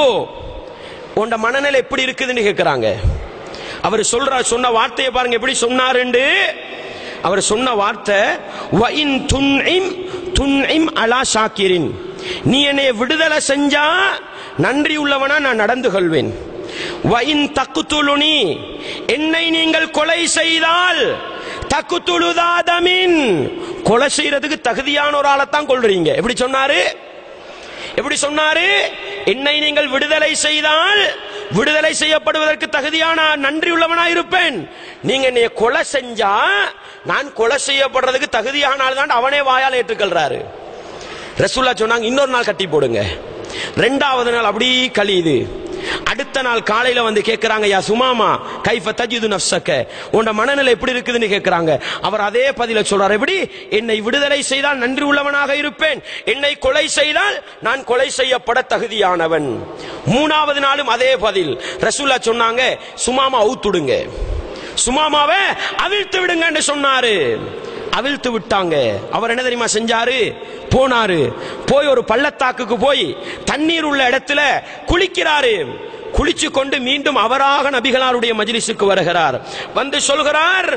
உண்ட மனநிலை எப்படி இருக்குதுன்னு கேட்கிறாங்க அவர் சொல்ற சொன்ன வார்த்தையை பாருங்க எப்படி சொன்னாருண்டு அவர் சொன்ன வார்த்தை வஇன் துன்இம் துன்இம் அலா ஷாக்கிரின் நீ என்னை விடுதலை செஞ்சா நன்றி உள்ளவனா நான் நடந்து கொள்வேன் வயின் தக்குத்துலுனி என்னை நீங்கள் கொலை செய்தால் தக்குத்துழுதாதமின் கொலை செய்யறதுக்கு தகுதியான ஒரு ஆளைத்தான் கொள்றீங்க எப்படி சொன்னாரு எப்படி சொன்னாரு என்னை நீங்கள் விடுதலை செய்தால் விடுதலை செய்யப்படுவதற்கு தகுதியான நன்றி உள்ளவனா இருப்பேன் நீங்க என்னை கொலை செஞ்சா நான் கொலை செய்யப்படுறதுக்கு தகுதியான ஆள் தான் அவனே வாயால் ஏற்றுக்கொள்றாரு ரசூல்லா சொன்னாங்க இன்னொரு நாள் கட்டி போடுங்க ரெண்டாவது நாள் அப்படி கழியுது அடுத்த நாள் காலையில வந்து கேட்கிறாங்க யா சுமாமா கைஃப தஜிது நஃப்ஸக உன் மனநிலை எப்படி இருக்குதுன்னு கேட்கிறாங்க அவர் அதே பதில சொல்றார் எப்படி என்னை விடுதலை செய்தால் நன்றி உள்ளவனாக இருப்பேன் என்னை கொலை செய்தால் நான் கொலை செய்யப்பட தகுதியானவன் மூணாவது நாளும் அதே பதில் ரசூல்லா சொன்னாங்க சுமாமா அவுத்துடுங்க சுமாமாவை அவிழ்த்து விடுங்கன்னு சொன்னாரு அவிழ்த்து விட்டாங்க அவர் என்ன தெரியுமா செஞ்சாரு போனாரு போய் ஒரு பள்ளத்தாக்குக்கு போய் தண்ணீர் உள்ள இடத்துல குளிக்கிறாரு குளிச்சு கொண்டு மீண்டும் அவராக நபிகளாருடைய மஜ்லிஸுக்கு வருகிறார் வந்து சொல்கிறார்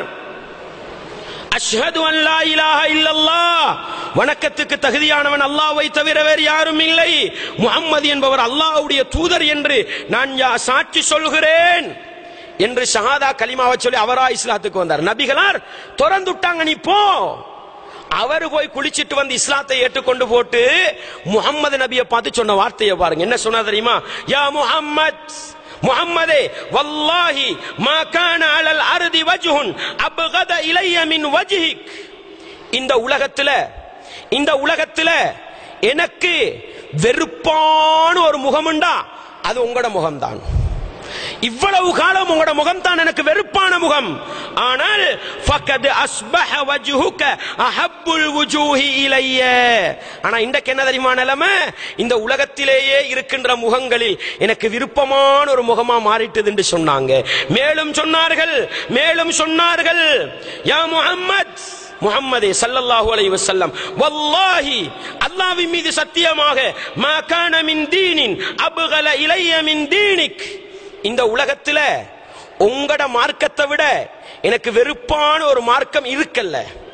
அஷ்ஹது அல்லா இலாஹ இல்லல்லாஹ் வணக்கத்துக்கு தகுதியானவன் அல்லாஹ்வை தவிர வேறு யாரும் இல்லை முஹம்மது என்பவர் அல்லாஹ்வுடைய தூதர் என்று நான் யா- சாட்சி சொல்கிறேன் என்று ஷஹாதா கலிமாவை சொல்லி அவரா இஸ்லாத்துக்கு வந்தார் நபிகளார் திறந்து விட்டாங்க நீ போ அவர் போய் குளிச்சிட்டு வந்து இஸ்லாத்தை ஏற்றுக்கொண்டு போட்டு முகம்மது நபியை பார்த்து சொன்ன வார்த்தையை பாருங்க என்ன சொன்னா தெரியுமா யா முஹம்மத் முஹம்மதே வல்லாஹி மா கான அலல் அர்தி வஜ்ஹுன் அப்கத இலைய மின் வஜ்ஹிக் இந்த உலகத்துல இந்த உலகத்துல எனக்கு வெறுப்பான ஒரு முகமுண்டா அது உங்களோட முகம்தான் இவ்வளவு காலம் உங்களோட முகம் தான் எனக்கு வெறுப்பான முகம் ஆனால் ஃபக்கத் அஸ்பஹ வஜ்ஹுக அஹப்புல் வுஜூஹி இலைய ஆனா இன்றைக்கு என்ன தெரியுமா நிலைமை இந்த உலகத்திலேயே இருக்கின்ற முகங்களில் எனக்கு விருப்பமான ஒரு முகமா மாறிட்டது என்று சொன்னாங்க மேலும் சொன்னார்கள் மேலும் சொன்னார்கள் யா முஹம்மத் முஹம்மதே ஸல்லல்லாஹு அலைஹி வஸல்லம் வல்லாஹி அல்லாஹ்வின் மீது சத்தியமாக மா கான மின் தீனின் அப்கல இலைய மின் தீனிக் இந்த உலகத்துல உங்களோட மார்க்கத்தை விட எனக்கு வெறுப்பான ஒரு மார்க்கம் இருக்கல்ல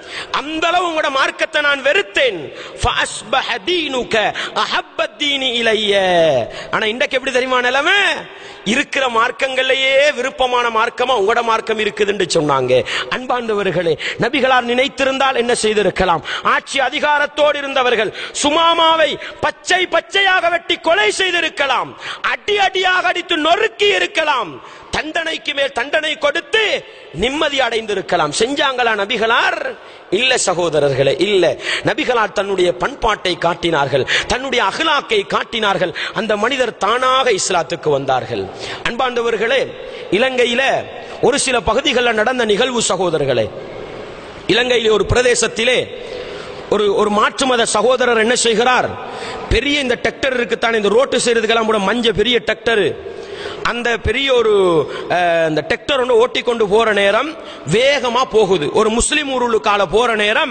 அந்த அளவு உங்களோட மார்க்கத்தை நான் வெறுத்தேன் ஃபஅஸ்பஹ தீனுக அஹப்பத் தீனி இலைய ஆனா இன்றைக்கு எப்படி தெரியுமா நிலைமை இருக்கிற மார்க்கங்கள்லயே விருப்பமான மார்க்கமா உங்களோட மார்க்கம் இருக்குதுன்னு சொன்னாங்க அன்பார்ந்தவர்களே நபிகளார் நினைத்திருந்தால் என்ன செய்திருக்கலாம் ஆட்சி அதிகாரத்தோடு இருந்தவர்கள் சுமாமாவை பச்சை பச்சையாக வெட்டி கொலை செய்திருக்கலாம் அடி அடியாக அடித்து நொறுக்கி இருக்கலாம் தண்டனைக்கு மேல் தண்டனை கொடுத்து நிம்மதி அடைந்திருக்கலாம் செஞ்சாங்களா நபிகளார் இல்ல சகோதரர்களே இல்ல நபிகளார் தன்னுடைய பண்பாட்டை காட்டினார்கள் தன்னுடைய அகலாக்கை காட்டினார்கள் அந்த மனிதர் தானாக இஸ்லாத்துக்கு வந்தார்கள் அன்பாண்டவர்களே இலங்கையில ஒரு சில பகுதிகளில் நடந்த நிகழ்வு சகோதரர்களே இலங்கையிலே ஒரு பிரதேசத்திலே ஒரு ஒரு மாற்று மத சகோதரர் என்ன செய்கிறார் பெரிய இந்த டெக்டர் இருக்குத்தானே இந்த ரோட்டு செய்யறதுக்கெல்லாம் கூட மஞ்ச பெரிய டெக்டர் அந்த பெரிய ஒரு அஹ், இந்த டெக்டர் ஒன்று ஓட்டி கொண்டு போற நேரம் வேகமா போகுது ஒரு முஸ்லிம் ஊருக்கால போற நேரம்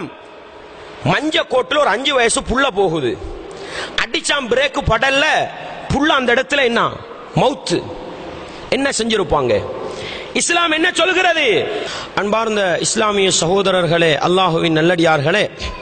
மஞ்ச கோட்டுல ஒரு அஞ்சு வயசு புள்ள போகுது அடிச்சாம் பிரேக் படல்ல புள்ள அந்த இடத்துல என்ன மவுத்து என்ன செஞ்சிருப்பாங்க இஸ்லாம் என்ன சொல்கிறது அன்பார்ந்த இஸ்லாமிய சகோதரர்களே அல்லாஹுவின் நல்லடியார்களே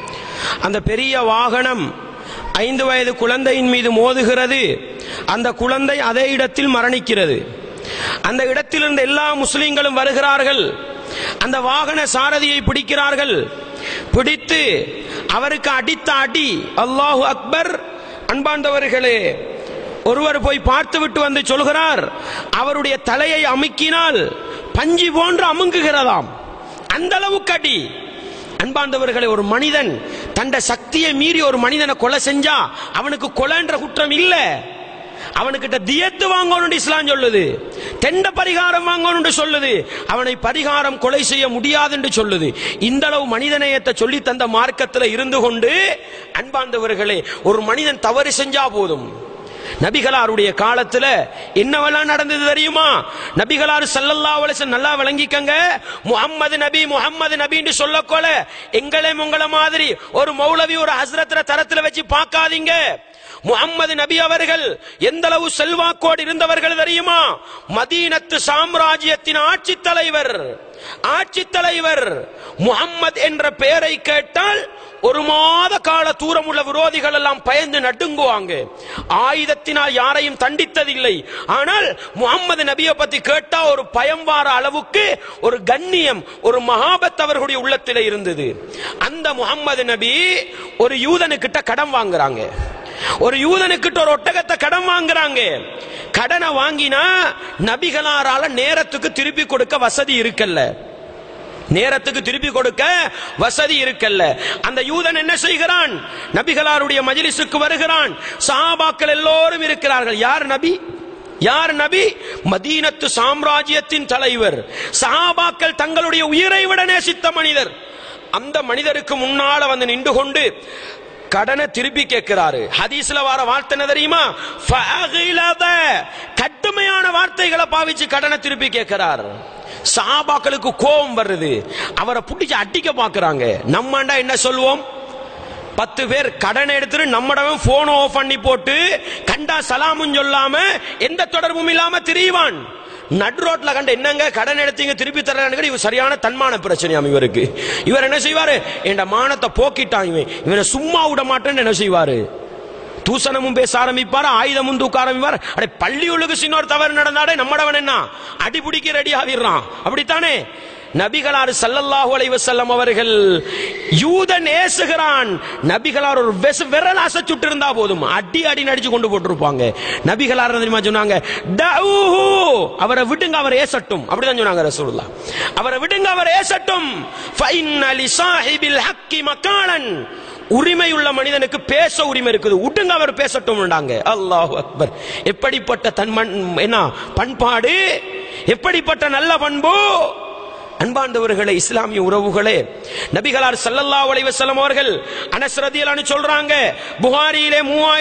அந்த பெரிய வாகனம் ஐந்து வயது குழந்தையின் மீது மோதுகிறது அந்த குழந்தை அதே இடத்தில் மரணிக்கிறது அந்த இடத்திலிருந்து எல்லா முஸ்லிம்களும் வருகிறார்கள் அந்த வாகன சாரதியை பிடிக்கிறார்கள் பிடித்து அவருக்கு அடித்த அடி அல்லாஹு அக்பர் அன்பாண்டவர்களே ஒருவர் போய் பார்த்து விட்டு வந்து சொல்கிறார் அவருடைய தலையை அமுக்கினால் பஞ்சு போன்று அமுங்குகிறதாம் அந்த அளவுக்கு அடி அன்பாண்டவர்களே ஒரு மனிதன் தண்ட சக்தியை மீறி ஒரு மனிதனை கொலை செஞ்சா அவனுக்கு கொலைன்ற குற்றம் இல்ல அவனுக்கிட்ட தியத்து வாங்கணும் இஸ்லாம் சொல்லுது தெண்ட பரிகாரம் வாங்கணும் சொல்லுது அவனை பரிகாரம் கொலை செய்ய முடியாது என்று சொல்லுது இந்த அளவு மனிதநேயத்தை சொல்லி தந்த மார்க்கத்தில் இருந்து கொண்டு அன்பாண்டவர்களே ஒரு மனிதன் தவறு செஞ்சா போதும் நபிகளாருடைய காலத்துல என்னவெல்லாம் நடந்தது தெரியுமா நபிகளார் ஸல்லல்லாஹு அலைஹி வஸல்லம் நல்லா விளங்கிக்கங்க முஹம்மது நபி முஹம்மது நபின்னு சொல்லக்கோல எங்களே உங்கள மாதிரி ஒரு மௌலவி ஒரு ஹஸ்ரத்ர தரத்துல வச்சு பார்க்காதீங்க முஹம்மது நபி அவர்கள் எந்த அளவு செல்வாக்கோடு இருந்தவர்கள் தெரியுமா மதீனத்து சாம்ராஜ்யத்தின் ஆட்சி தலைவர் ஆட்சி தலைவர் முஹம்மது என்ற பெயரை கேட்டால் ஒரு மாத கால தூரம் உள்ள விரோதிகள் எல்லாம் பயந்து நடுங்குவாங்க ஆயுதத்தினால் யாரையும் தண்டித்ததில்லை ஆனால் முகம்மது நபியை பத்தி கேட்டா ஒரு பயம் வார அளவுக்கு ஒரு கண்ணியம் ஒரு மகாபத் அவர்களுடைய உள்ளத்தில் இருந்தது அந்த முகம்மது நபி ஒரு யூதனுக்கிட்ட கடன் வாங்குறாங்க ஒரு யூதனுக்கிட்ட ஒரு ஒட்டகத்தை கடன் வாங்குறாங்க கடனை வாங்கினா நபிகளாரால நேரத்துக்கு திருப்பி கொடுக்க வசதி இருக்கல்ல நேரத்துக்கு திருப்பி கொடுக்க வசதி இருக்கல்ல அந்த யூதன் என்ன செய்கிறான் நபிகளாருடைய மஜ்லிஸுக்கு வருகிறான் சஹாபாக்கள் எல்லோரும் இருக்கிறார்கள் யார் நபி யார் நபி மதீனத்து சாம்ராஜ்யத்தின் தலைவர் சஹாபாக்கள் தங்களுடைய உயிரை விட நேசித்த மனிதர் அந்த மனிதருக்கு முன்னால வந்து நின்று கொண்டு கடனை திருப்பி கேட்கிறாரு ஹதீஸ்ல வர வார்த்தை என்ன தெரியுமா ஃபஅகிலத. கடுமையான வார்த்தைகளை பாவிச்சு கடனை திருப்பி கேட்கிறார் சாபாக்களுக்கு கோபம் வருது அவரை பிடிச்சு அடிக்க பாக்குறாங்க நம்மண்டா என்ன சொல்லுவோம் பத்து பேர் கடன் எடுத்துட்டு நம்மடவன் போன் ஆஃப் பண்ணி போட்டு கண்டா சலாமும் சொல்லாம எந்த தொடர்பும் இல்லாம திரிவான் நடு ரோட்ல கண்ட என்னங்க கடன் எடுத்தீங்க திருப்பி தர்றான்னு இவர் சரியான தன்மான பிரச்சனையாம் இவருக்கு இவர் என்ன செய்வாரு என் மானத்தை போக்கிட்டான் இவன் இவனை சும்மா விட மாட்டேன்னு என்ன செய்வாரு தூசணமும் பேச ஆரம்பிப்பார் ஆயுதமும் தூக்க ஆரம்பிப்பார் அடே பள்ளியுள்ளுக்கு சின்னொரு தவறு நடந்தாடே நம்மடவன் என்ன அடிபிடிக்க ரெடி ஆகிடுறான் அப்படித்தானே நபிகளார் ஸல்லல்லாஹு அலைஹி வஸல்லம் அவர்கள் யூதன் ஏசுகிறான் நபிகளார் ஒரு வெச விரல் அசைச்சுட்டு இருந்தா போதும் அடி அடி நடிச்சு கொண்டு போட்டிருப்பாங்க நபிகளார் என்ன தெரியுமா சொன்னாங்க தஊஹு அவரை விடுங்க அவர் ஏசட்டும் அப்படிதான் சொன்னாங்க ரசூலுல்லாஹ் அவரை விடுங்க அவர் ஏசட்டும் ஃபைன்ன லிசாஹிபில் ஹக்கி மக்காலன் உரிமையுள்ள மனிதனுக்கு பேச உரிமை இருக்குது விட்டுங்க அவர் பேசட்டும் அல்லாஹ் அக்பர் எப்படிப்பட்ட தன் மண்- என்ன பண்பாடு எப்படிப்பட்ட நல்ல பண்பு அன்பாண்டவர்களே இஸ்லாமிய உறவுகளே நபிகளார் ஸல்லல்லாஹு அலைஹி வஸல்லம் அவர்கள் அனஸ் ரதியல்லாஹு அன்ஹு சொல்றாங்க புகாரியிலே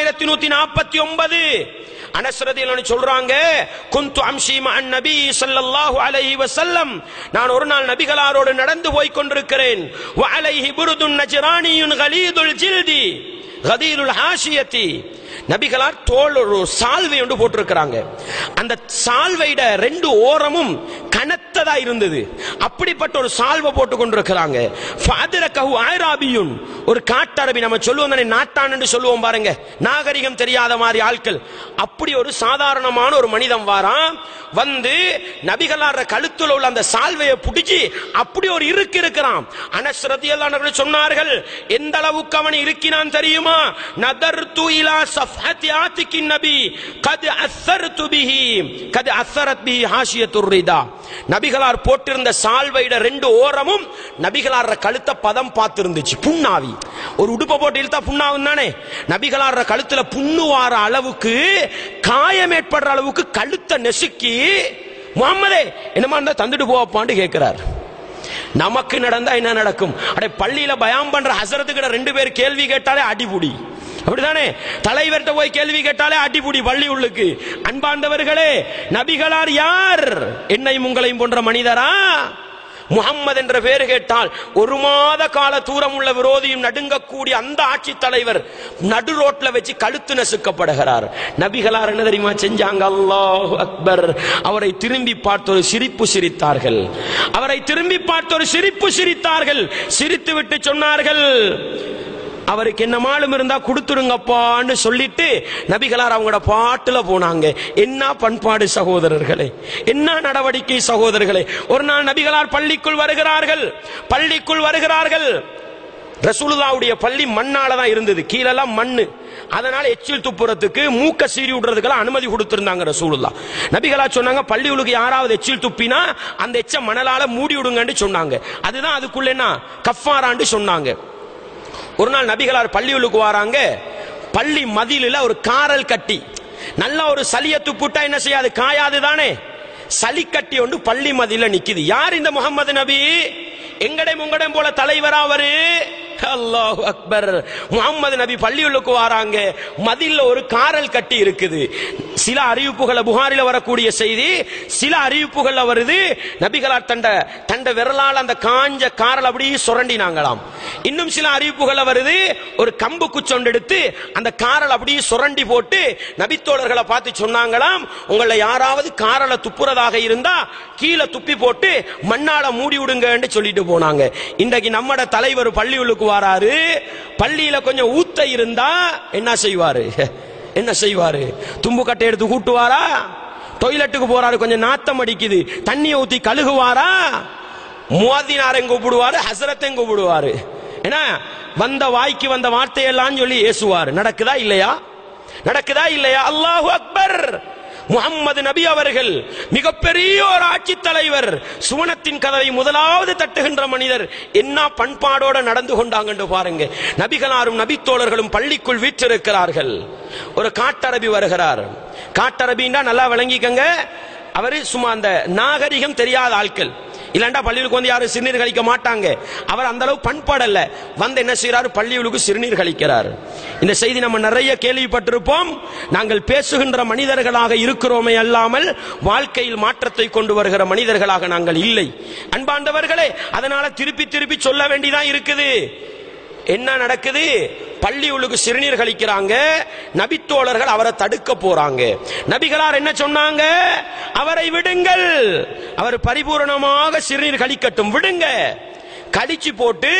3149 அனஸ் ரதியல்லாஹு அன்ஹு சொல்றாங்க குந்து அம்ஷி மஅன் நபி ஸல்லல்லாஹு அலைஹி வஸல்லம் நான் ஒரு நாள் நபிகளாரோடு நடந்து போய் கொண்டிருக்கிறேன் வ அலைஹி புருதுன் நஜ்ரானியுன் கலீதுல் ஜில்தி கதீலுல் ஹாஷியத்தி நபிகளார் தோல் ஒரு சால்வை ஒன்று போட்டிருக்கிறாங்க அந்த சால்வைட ரெண்டு ஓரமும் கனத்ததா இருந்தது அப்படிப்பட்ட ஒரு சால்வை போட்டு கொண்டிருக்கிறாங்க ஃபாதிரகஹு ஆயிராபியுன் ஒரு காட்டரபி நம்ம சொல்லுவோம் தானே நாட்டான்னு சொல்லுவோம் பாருங்க நாகரிகம் தெரியாத மாதிரி ஆட்கள் அப்படி ஒரு சாதாரணமான ஒரு மனிதன் வாரான் வந்து நபிகளார கழுத்துல உள்ள அந்த சால்வையை பிடிச்சி அப்படி ஒரு இருக்கு இருக்கிறான் அனஸ் ரதியல்லாஹு சொன்னார்கள் எந்த அளவுக்கு அவன் இருக்கினான் தெரியுமா நதர்து இலா சஃபஹத்தி ஆத்திகின் நபி கத் அஸ்ஸர்து பிஹி கத் அஸ்ஸரத் பிஹி ஹாஷியத்துர் ரிதா நபிகளார் போட்டிருந்த சால்வைட ரெண்டு ஓரமும் நபிகளார கழுத்த பதம் பார்த்திருந்துச்சு புண்ணாவி ஒரு உடுப்பை போட்டு இழுத்தா புண்ணாகும் தானே நபிகளார கழுத்துல புண்ணு வார அளவுக்கு காயம் ஏற்படுற அளவுக்கு கழுத்தை நெசுக்கி முகம்மதே என்னமா இருந்தா தந்துட்டு போவாப்பான்னு கேட்கிறார் நமக்கு நடந்தா என்ன நடக்கும் அடே பள்ளியில பயாம் பண்ற ஹசரத்துக்கிட்ட ரெண்டு பேர் கேள்வி கேட்டாலே அடிபுடி அப்படிதானே தலைவர்கிட்ட போய் கேள்வி கேட்டாலே அடிபுடி பள்ளி உள்ளுக்கு அன்பாண்டவர்களே நபிகளார் யார் என்னையும் உங்களையும் போன்ற மனிதரா முகம்மது என்ற பேர் கேட்டால் ஒரு மாத கால தூரம் உள்ள விரோதியும் நடுங்கக்கூடிய அந்த ஆட்சி தலைவர் நடு ரோட்ல வச்சு கழுத்து நசுக்கப்படுகிறார் நபிகளார் என்ன தெரியுமா செஞ்சாங்க அல்லாஹ் அக்பர் அவரை திரும்பி பார்த்து ஒரு சிரிப்பு சிரித்தார்கள் அவரை திரும்பி பார்த்து ஒரு சிரிப்பு சிரித்தார்கள் சிரித்து விட்டு சொன்னார்கள் அவருக்கு என்ன மாலும் இருந்தா கொடுத்துருங்கப்பான்னு சொல்லிட்டு நபிகளார் அவங்களோட பாட்டுல போனாங்க என்ன பண்பாடு சகோதரர்களே என்ன நடவடிக்கை சகோதரர்களே ஒரு நாள் நபிகளார் பள்ளிக்குள் வருகிறார்கள் பள்ளிக்குள் வருகிறார்கள் ரசூலுல்லாவுடைய பள்ளி மண்ணால தான் இருந்தது கீழெல்லாம் மண்ணு அதனால எச்சில் துப்புறதுக்கு மூக்க சீறி விடுறதுக்கெல்லாம் அனுமதி கொடுத்திருந்தாங்க ரசூலுல்லா நபிகளா சொன்னாங்க பள்ளிகளுக்கு யாராவது எச்சில் துப்பினா அந்த எச்ச மணலால மூடி விடுங்கன்னு சொன்னாங்க அதுதான் அதுக்குள்ள என்ன கஃபாரான்னு சொன்னாங்க ஒரு நாள் நபிகளார் பள்ளியுள்ளுக்கு வராங்க பள்ளி மதிலில் ஒரு காரல் கட்டி நல்ல ஒரு சளிய துப்புட்டா என்ன செய்யாது காயாது தானே சளி கட்டி ஒன்று பள்ளி மதியில நிக்குது யார் இந்த முகமது நபி எங்கடையும் உங்கடையும் போல தலைவரா அவரு அல்லாஹ் அக்பர் முகமது நபி பள்ளியுள்ளுக்கு வராங்க மதில்ல ஒரு காரல் கட்டி இருக்குது சில அறிவிப்புகளை புகாரில வரக்கூடிய செய்தி சில அறிவிப்புகள்ல வருது நபிகளார் தண்ட தண்ட விரலால் அந்த காஞ்ச காரல் அப்படியே சுரண்டினாங்களாம் இன்னும் சில அறிவிப்புகள்ல வருது ஒரு கம்பு குச்சொண்டு எடுத்து அந்த காரல் அப்படியே சுரண்டி போட்டு நபித்தோழர்களை பார்த்து சொன்னாங்களாம் உங்களை யாராவது காரலை துப்புறதாக இருந்தா கீழே துப்பி போட்டு மண்ணால மூடி விடுங்கன்னு சொல்லிட்டு போனாங்க இன்றைக்கு நம்மட தலைவர் பள்ளியுள்ளுக்கு வராரு பள்ளியில கொஞ்சம் ஊத்த இருந்தா என்ன செய்வாரு என்ன செய்வாரு தும்பு கட்டை எடுத்து கூட்டுவாரா டொய்லெட்டுக்கு போறாரு கொஞ்சம் நாத்தம் அடிக்குது தண்ணியை ஊத்தி கழுகுவாரா முவாதினாரையும் கூப்பிடுவாரு ஹசரத்தையும் கூப்பிடுவாரு ஏன்னா வந்த வாய்க்கு வந்த வார்த்தையெல்லாம் சொல்லி ஏசுவார் நடக்குதா இல்லையா நடக்குதா இல்லையா அல்லாஹு அக்பர் முகம்மது நபி அவர்கள் மிகப்பெரிய ஒரு ஆட்சி தலைவர் சுவனத்தின் கதவை முதலாவது தட்டுகின்ற மனிதர் என்ன பண்பாடோட நடந்து கொண்டாங்கன்னு பாருங்க நபிகளாரும் நபித்தோழர்களும் பள்ளிக்குள் வீற்றிருக்கிறார்கள் ஒரு காட்டரபி வருகிறார் காட்டரபின்னா நல்லா விளங்கிக்கங்க அவரு சும்மா அந்த நாகரிகம் தெரியாத ஆட்கள் இல்லாண்டா பள்ளிகளுக்கு வந்து யாரும் சிறுநீர் கழிக்க மாட்டாங்க அவர் அந்த அளவு பண்பாடல்ல வந்து என்ன செய்யறாரு பள்ளிகளுக்கு சிறுநீர் கழிக்கிறார் இந்த செய்தி நம்ம நிறைய கேள்விப்பட்டிருப்போம் நாங்கள் பேசுகின்ற மனிதர்களாக இருக்கிறோமே அல்லாமல் வாழ்க்கையில் மாற்றத்தை கொண்டு வருகிற மனிதர்களாக நாங்கள் இல்லை அன்பாண்டவர்களே அதனால திருப்பி திருப்பி சொல்ல வேண்டிதான் இருக்குது என்ன நடக்குது பள்ளி உள்ளுக்கு சிறுநீர் கழிக்கிறாங்க நபித்தோழர்கள் அவரை தடுக்க போறாங்க நபிகளார் என்ன சொன்னாங்க அவரை விடுங்கள் அவர் பரிபூரணமாக சிறுநீர் கழிக்கட்டும் விடுங்க கடிச்சு போட்டு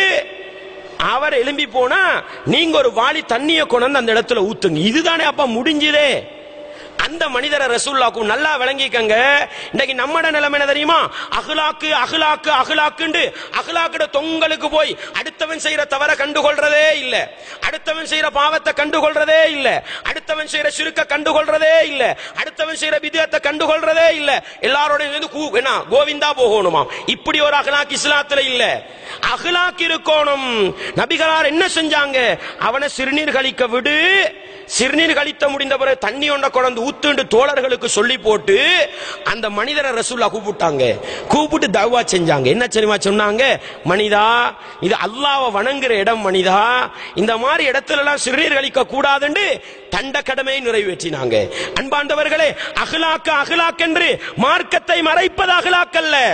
அவர் எழும்பி போனா நீங்க ஒரு வாளி தண்ணியை கொண்டு அந்த இடத்துல ஊத்துங்க இதுதானே அப்ப முடிஞ்சுதே அந்த மனிதரை ரசூல்லாக்கும் நல்லா விளங்கிக்கங்க இன்னைக்கு நம்மட நிலைமை என்ன தெரியுமா அகலாக்கு அகலாக்கு அகலாக்குண்டு அகலாக்குட தொங்கலுக்கு போய் அடுத்தவன் செய்யற தவற கண்டுகொள்றதே இல்ல அடுத்தவன் செய்யற பாவத்தை கண்டுகொள்றதே இல்ல அடுத்தவன் செய்யற சிறுக்க கண்டுகொள்றதே இல்ல அடுத்தவன் செய்யற விதத்தை கண்டுகொள்றதே இல்ல எல்லாரோட இருந்து கூ என்ன கோவிந்தா போகணுமா இப்படி ஒரு அகலாக் இஸ்லாத்துல இல்ல அகலாக் இருக்கணும் நபிகளார் என்ன செஞ்சாங்க அவனை சிறுநீர் கழிக்க விடு சிறுநீர் கழித்த முடிந்த பிறகு தண்ணி ஒன்றை கொண்டு ஊத்துண்டு தோழர்களுக்கு சொல்லி போட்டு அந்த மனிதரை ரசூல்லா கூப்பிட்டாங்க கூப்பிட்டு தவா செஞ்சாங்க என்ன தெரியுமா சொன்னாங்க மனிதா இது அல்லாஹ்வை வணங்குற இடம் மனிதா இந்த மாதிரி இடத்துல எல்லாம் சிறுநீர் கழிக்க கூடாதுன்னு தண்ட கடமையை நிறைவேற்றினாங்க அன்பாண்டவர்களே அகலாக்க அகலாக் என்று மார்க்கத்தை மறைப்பது அகலாக்கல்ல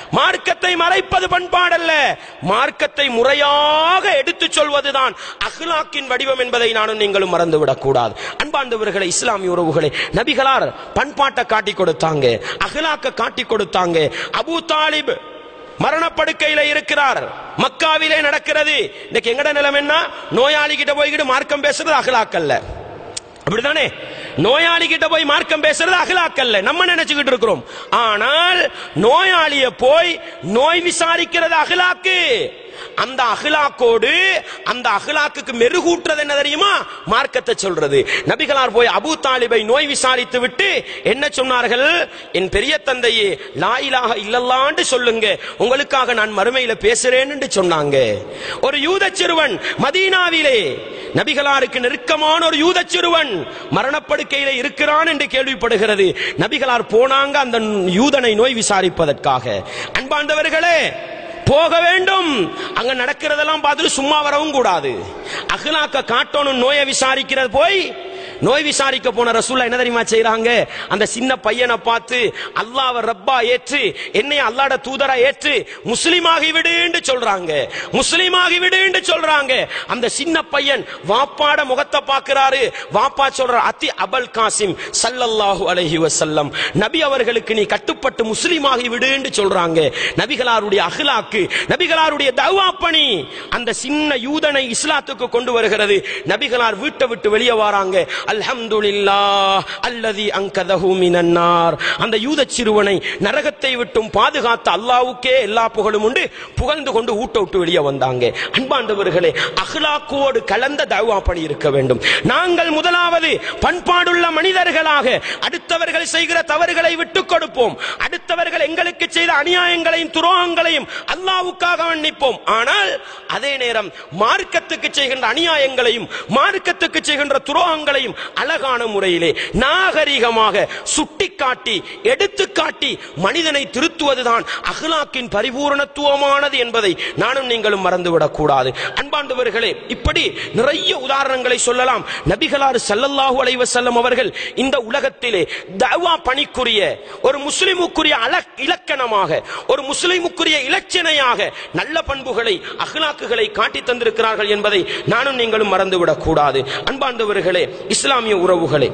மார்க்கத்தை மறைப்பது பண்பாடல்ல மார்க்கத்தை முறையாக எடுத்துச் சொல்வதுதான் அஹ்லாக்கின் வடிவம் என்பதை நானும் நீங்களும் மறந்துவிடக் கூடாது அன்பாண்டவர்களை இஸ்லாமிய உறவுகளை நபிகளார் பண்பாட்டை காட்டி கொடுத்தாங்க அஹ்லாக்க காட்டி கொடுத்தாங்க அபூ தாலிப் மரணப்படுக்கையில இருக்கிறார் மக்காவிலே நடக்கிறது இன்னைக்கு எங்கட நிலைமை என்ன நோயாளி கிட்ட போய்கிட்டு மார்க்கம் பேசுறது அகலாக்கல்ல அப்படிதானே நோயாளி கிட்ட போய் மார்க்கம் பேசுறது அகலாக்கல்ல நம்ம நினைச்சுக்கிட்டு இருக்கிறோம் ஆனால் நோயாளிய போய் நோய் விசாரிக்கிறது அகலாக்கு அந்த அகலாக்கோடு அந்த அகலாக்குக்கு மெருகூட்டுறது என்ன தெரியுமா மார்க்கத்தை சொல்றது நபிகளார் போய் அபூ தாலிபை நோய் விசாரித்து விட்டு என்ன சொன்னார்கள் என் பெரிய தந்தையே லாயிலாக இல்லல்லாண்டு சொல்லுங்க உங்களுக்காக நான் மறுமையில பேசுறேன்னு சொன்னாங்க ஒரு யூத சிறுவன் மதீனாவிலே நபிகளாருக்கு நெருக்கமான ஒரு யூத சிறுவன் மரணப்படுக்கையில இருக்கிறான் என்று கேள்விப்படுகிறது நபிகளார் போனாங்க அந்த யூதனை நோய் விசாரிப்பதற்காக அன்பாண்டவர்களே போக வேண்டும் அங்க நடக்கிறதெல்லாம் பார்த்துட்டு சும்மா வரவும் கூடாது அகலாக்க காட்டணும் நோயை விசாரிக்கிறது போய் நோய் விசாரிக்க போன ரசூல்லா என்ன தெரியுமா செய்றாங்க அந்த சின்ன பையனை பார்த்து அல்லாஹ்வை ரப்பா ஏற்று என்னை அல்லாட தூதரா ஏற்று முஸ்லிமாகி விடுன்னு சொல்றாங்க முஸ்லிமாகி விடுன்னு சொல்றாங்க அந்த சின்ன பையன் வாப்பாட முகத்தை பார்க்கிறாரு வாப்பா சொல்ற அத்தி அபல் காசிம் சல்லல்லாஹு அலைஹி வஸல்லம் நபி அவர்களுக்கு நீ கட்டுப்பட்டு முஸ்லிமாகி விடுன்னு சொல்றாங்க நபிகளாருடைய அஹ்லாக்கு நபிகளாருடைய தவா பணி அந்த சின்ன யூதனை இஸ்லாத்துக்கு கொண்டு வருகிறது நபிகளார் வீட்டை விட்டு வெளியே வராங்க அல்ஹம்துலில்லாஹ் அல்லதி அங்கதஹு மினன் நார் அந்த யூத சிறுவனை நரகத்தை விட்டும் பாதுகாத்த அல்லாஹ்வுக்கே எல்லா புகழும் உண்டு புகழ்ந்து கொண்டு ஊட்ட விட்டு வெளியே வந்தாங்க அன்பாண்டவர்களே அஹ்லாக்கோடு கலந்த தவா பணி இருக்க வேண்டும் நாங்கள் முதலாவது பண்பாடுள்ள மனிதர்களாக அடுத்தவர்கள் செய்கிற தவறுகளை விட்டுக் கொடுப்போம் அடுத்தவர்கள் எங்களுக்கு செய்த அநியாயங்களையும் துரோகங்களையும் அல்லாவுக்காக மன்னிப்போம் ஆனால் அதே நேரம் மார்க்கத்துக்கு செய்கின்ற அநியாயங்களையும் மார்க்கத்துக்கு செய்கின்ற துரோகங்களையும் அழகான முறையிலே நாகரிகமாக சுட்டிக்காட்டி எடுத்துக்காட்டி மனிதனை திருத்துவதுதான் அஹ்லாக்கின் பரிபூரணத்துவமானது என்பதை நானும் நீங்களும் மறந்துவிடக் கூடாது அன்பாண்டவர்களே இப்படி நிறைய உதாரணங்களை சொல்லலாம் நபிகளார் ஸல்லல்லாஹு அலைஹி வஸல்லம் அவர்கள் இந்த உலகத்திலே தவா பணிக்குரிய ஒரு முஸ்லிமுக்குரிய அல- இலக்கணமாக ஒரு முஸ்லிமுக்குரிய இலச்சினையாக நல்ல பண்புகளை அஹ்லாக்குகளை காட்டி தந்திருக்கிறார்கள் என்பதை நானும் நீங்களும் மறந்துவிடக் கூடாது அன்பாண்டவர்களே இஸ்லாமிய உறவுகளே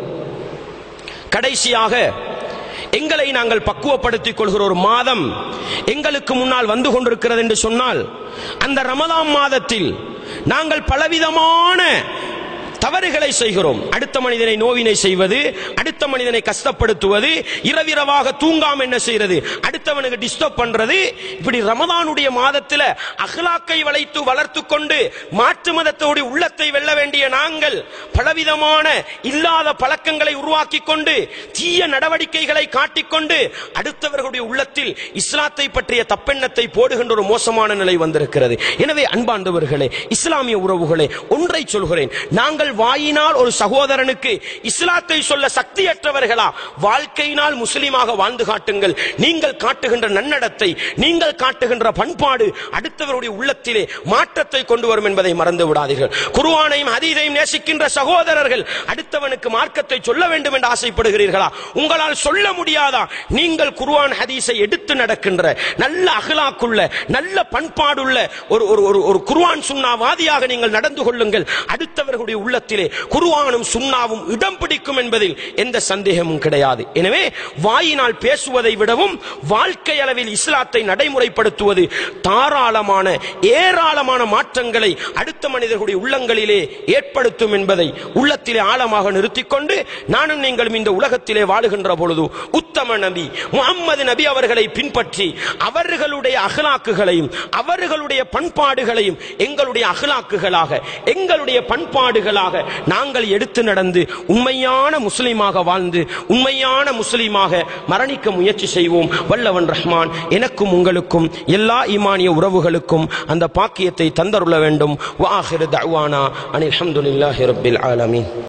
கடைசியாக எங்களை நாங்கள் பக்குவப்படுத்திக் கொள்கிற ஒரு மாதம் எங்களுக்கு முன்னால் வந்து கொண்டிருக்கிறது என்று சொன்னால் அந்த ரமலான் மாதத்தில் நாங்கள் பலவிதமான தவறுகளை செய்கிறோம் அடுத்த மனிதனை நோவினை செய்வது அடுத்த மனிதனை கஷ்டப்படுத்துவது இரவிரவாக தூங்காம என்ன செய்யறது அடுத்தவனுக்கு டிஸ்டர்ப் பண்றது இப்படி ரமதானுடைய மாதத்தில் அஹ்லாக்கை வளைத்து வளர்த்து கொண்டு மாற்று மதத்தோடு உள்ளத்தை வெல்ல வேண்டிய நாங்கள் பலவிதமான இல்லாத பழக்கங்களை உருவாக்கி கொண்டு தீய நடவடிக்கைகளை காட்டிக்கொண்டு அடுத்தவர்களுடைய உள்ளத்தில் இஸ்லாத்தை பற்றிய தப்பெண்ணத்தை போடுகின்ற ஒரு மோசமான நிலை வந்திருக்கிறது எனவே அன்பாண்டவர்களே இஸ்லாமிய உறவுகளே ஒன்றை சொல்கிறேன் நாங்கள் வாயினால் ஒரு சகோதரனுக்கு இஸ்லாத்தை சொல்ல சக்தியற்றவர்களா வாழ்க்கையினால் முஸ்லிமாக வாழ்ந்து காட்டுங்கள் நீங்கள் காட்டுகின்ற நன்னடத்தை நீங்கள் காட்டுகின்ற பண்பாடு அடுத்தவருடைய உள்ளத்திலே மாற்றத்தை கொண்டு வரும் என்பதை மறந்து விடாதீர்கள் குர்ஆனையும் ஹதீஸையும் நேசிக்கின்ற சகோதரர்கள் அடுத்தவனுக்கு மார்க்கத்தை சொல்ல வேண்டும் என்று ஆசைப்படுகிறீர்களா உங்களால் சொல்ல முடியாதா நீங்கள் குர்ஆன் ஹதீஸை எடுத்து நடக்கின்ற நல்ல அகலாக்குள்ள நல்ல பண்பாடுள்ள ஒரு ஒரு ஒரு ஒரு குர்ஆன் சுன்னாவாதியாக நீங்கள் நடந்து கொள்ளுங்கள் அடுத்தவர்களுடைய உள்ளத்திலே குர்ஆனும் சுன்னாவும் இடம் பிடிக்கும் என்பதில் எந்த சந்தேகமும் கிடையாது எனவே வாயினால் பேசுவதை விடவும் வாழ்க்கை அளவில் இஸ்லாத்தை நடைமுறைப்படுத்துவது தாராளமான ஏராளமான மாற்றங்களை அடுத்த மனிதர்களுடைய உள்ளங்களிலே ஏற்படுத்தும் என்பதை உள்ளத்திலே ஆழமாக நிறுத்திக் கொண்டு நானும் நீங்களும் இந்த உலகத்திலே வாழுகின்ற பொழுது உத்தம நபி முகம்மது நபி அவர்களை பின்பற்றி அவர்களுடைய அகலாக்குகளையும் அவர்களுடைய பண்பாடுகளையும் எங்களுடைய அகலாக்குகளாக எங்களுடைய பண்பாடுகளாக நாங்கள் எடுத்து நடந்து உண்மையான முஸ்லிமாக வாழ்ந்து உண்மையான முஸ்லிமாக மரணிக்க முயற்சி செய்வோம் வல்லவன் ரஹ்மான் எனக்கும் உங்களுக்கும் எல்லா ஈமானிய உறவுகளுக்கும் அந்த பாக்கியத்தை தந்தருள வேண்டும் வாஹிரு தஅவானா அனில் ஹம்துலில்லாஹி ரப்பில் ஆலமீன்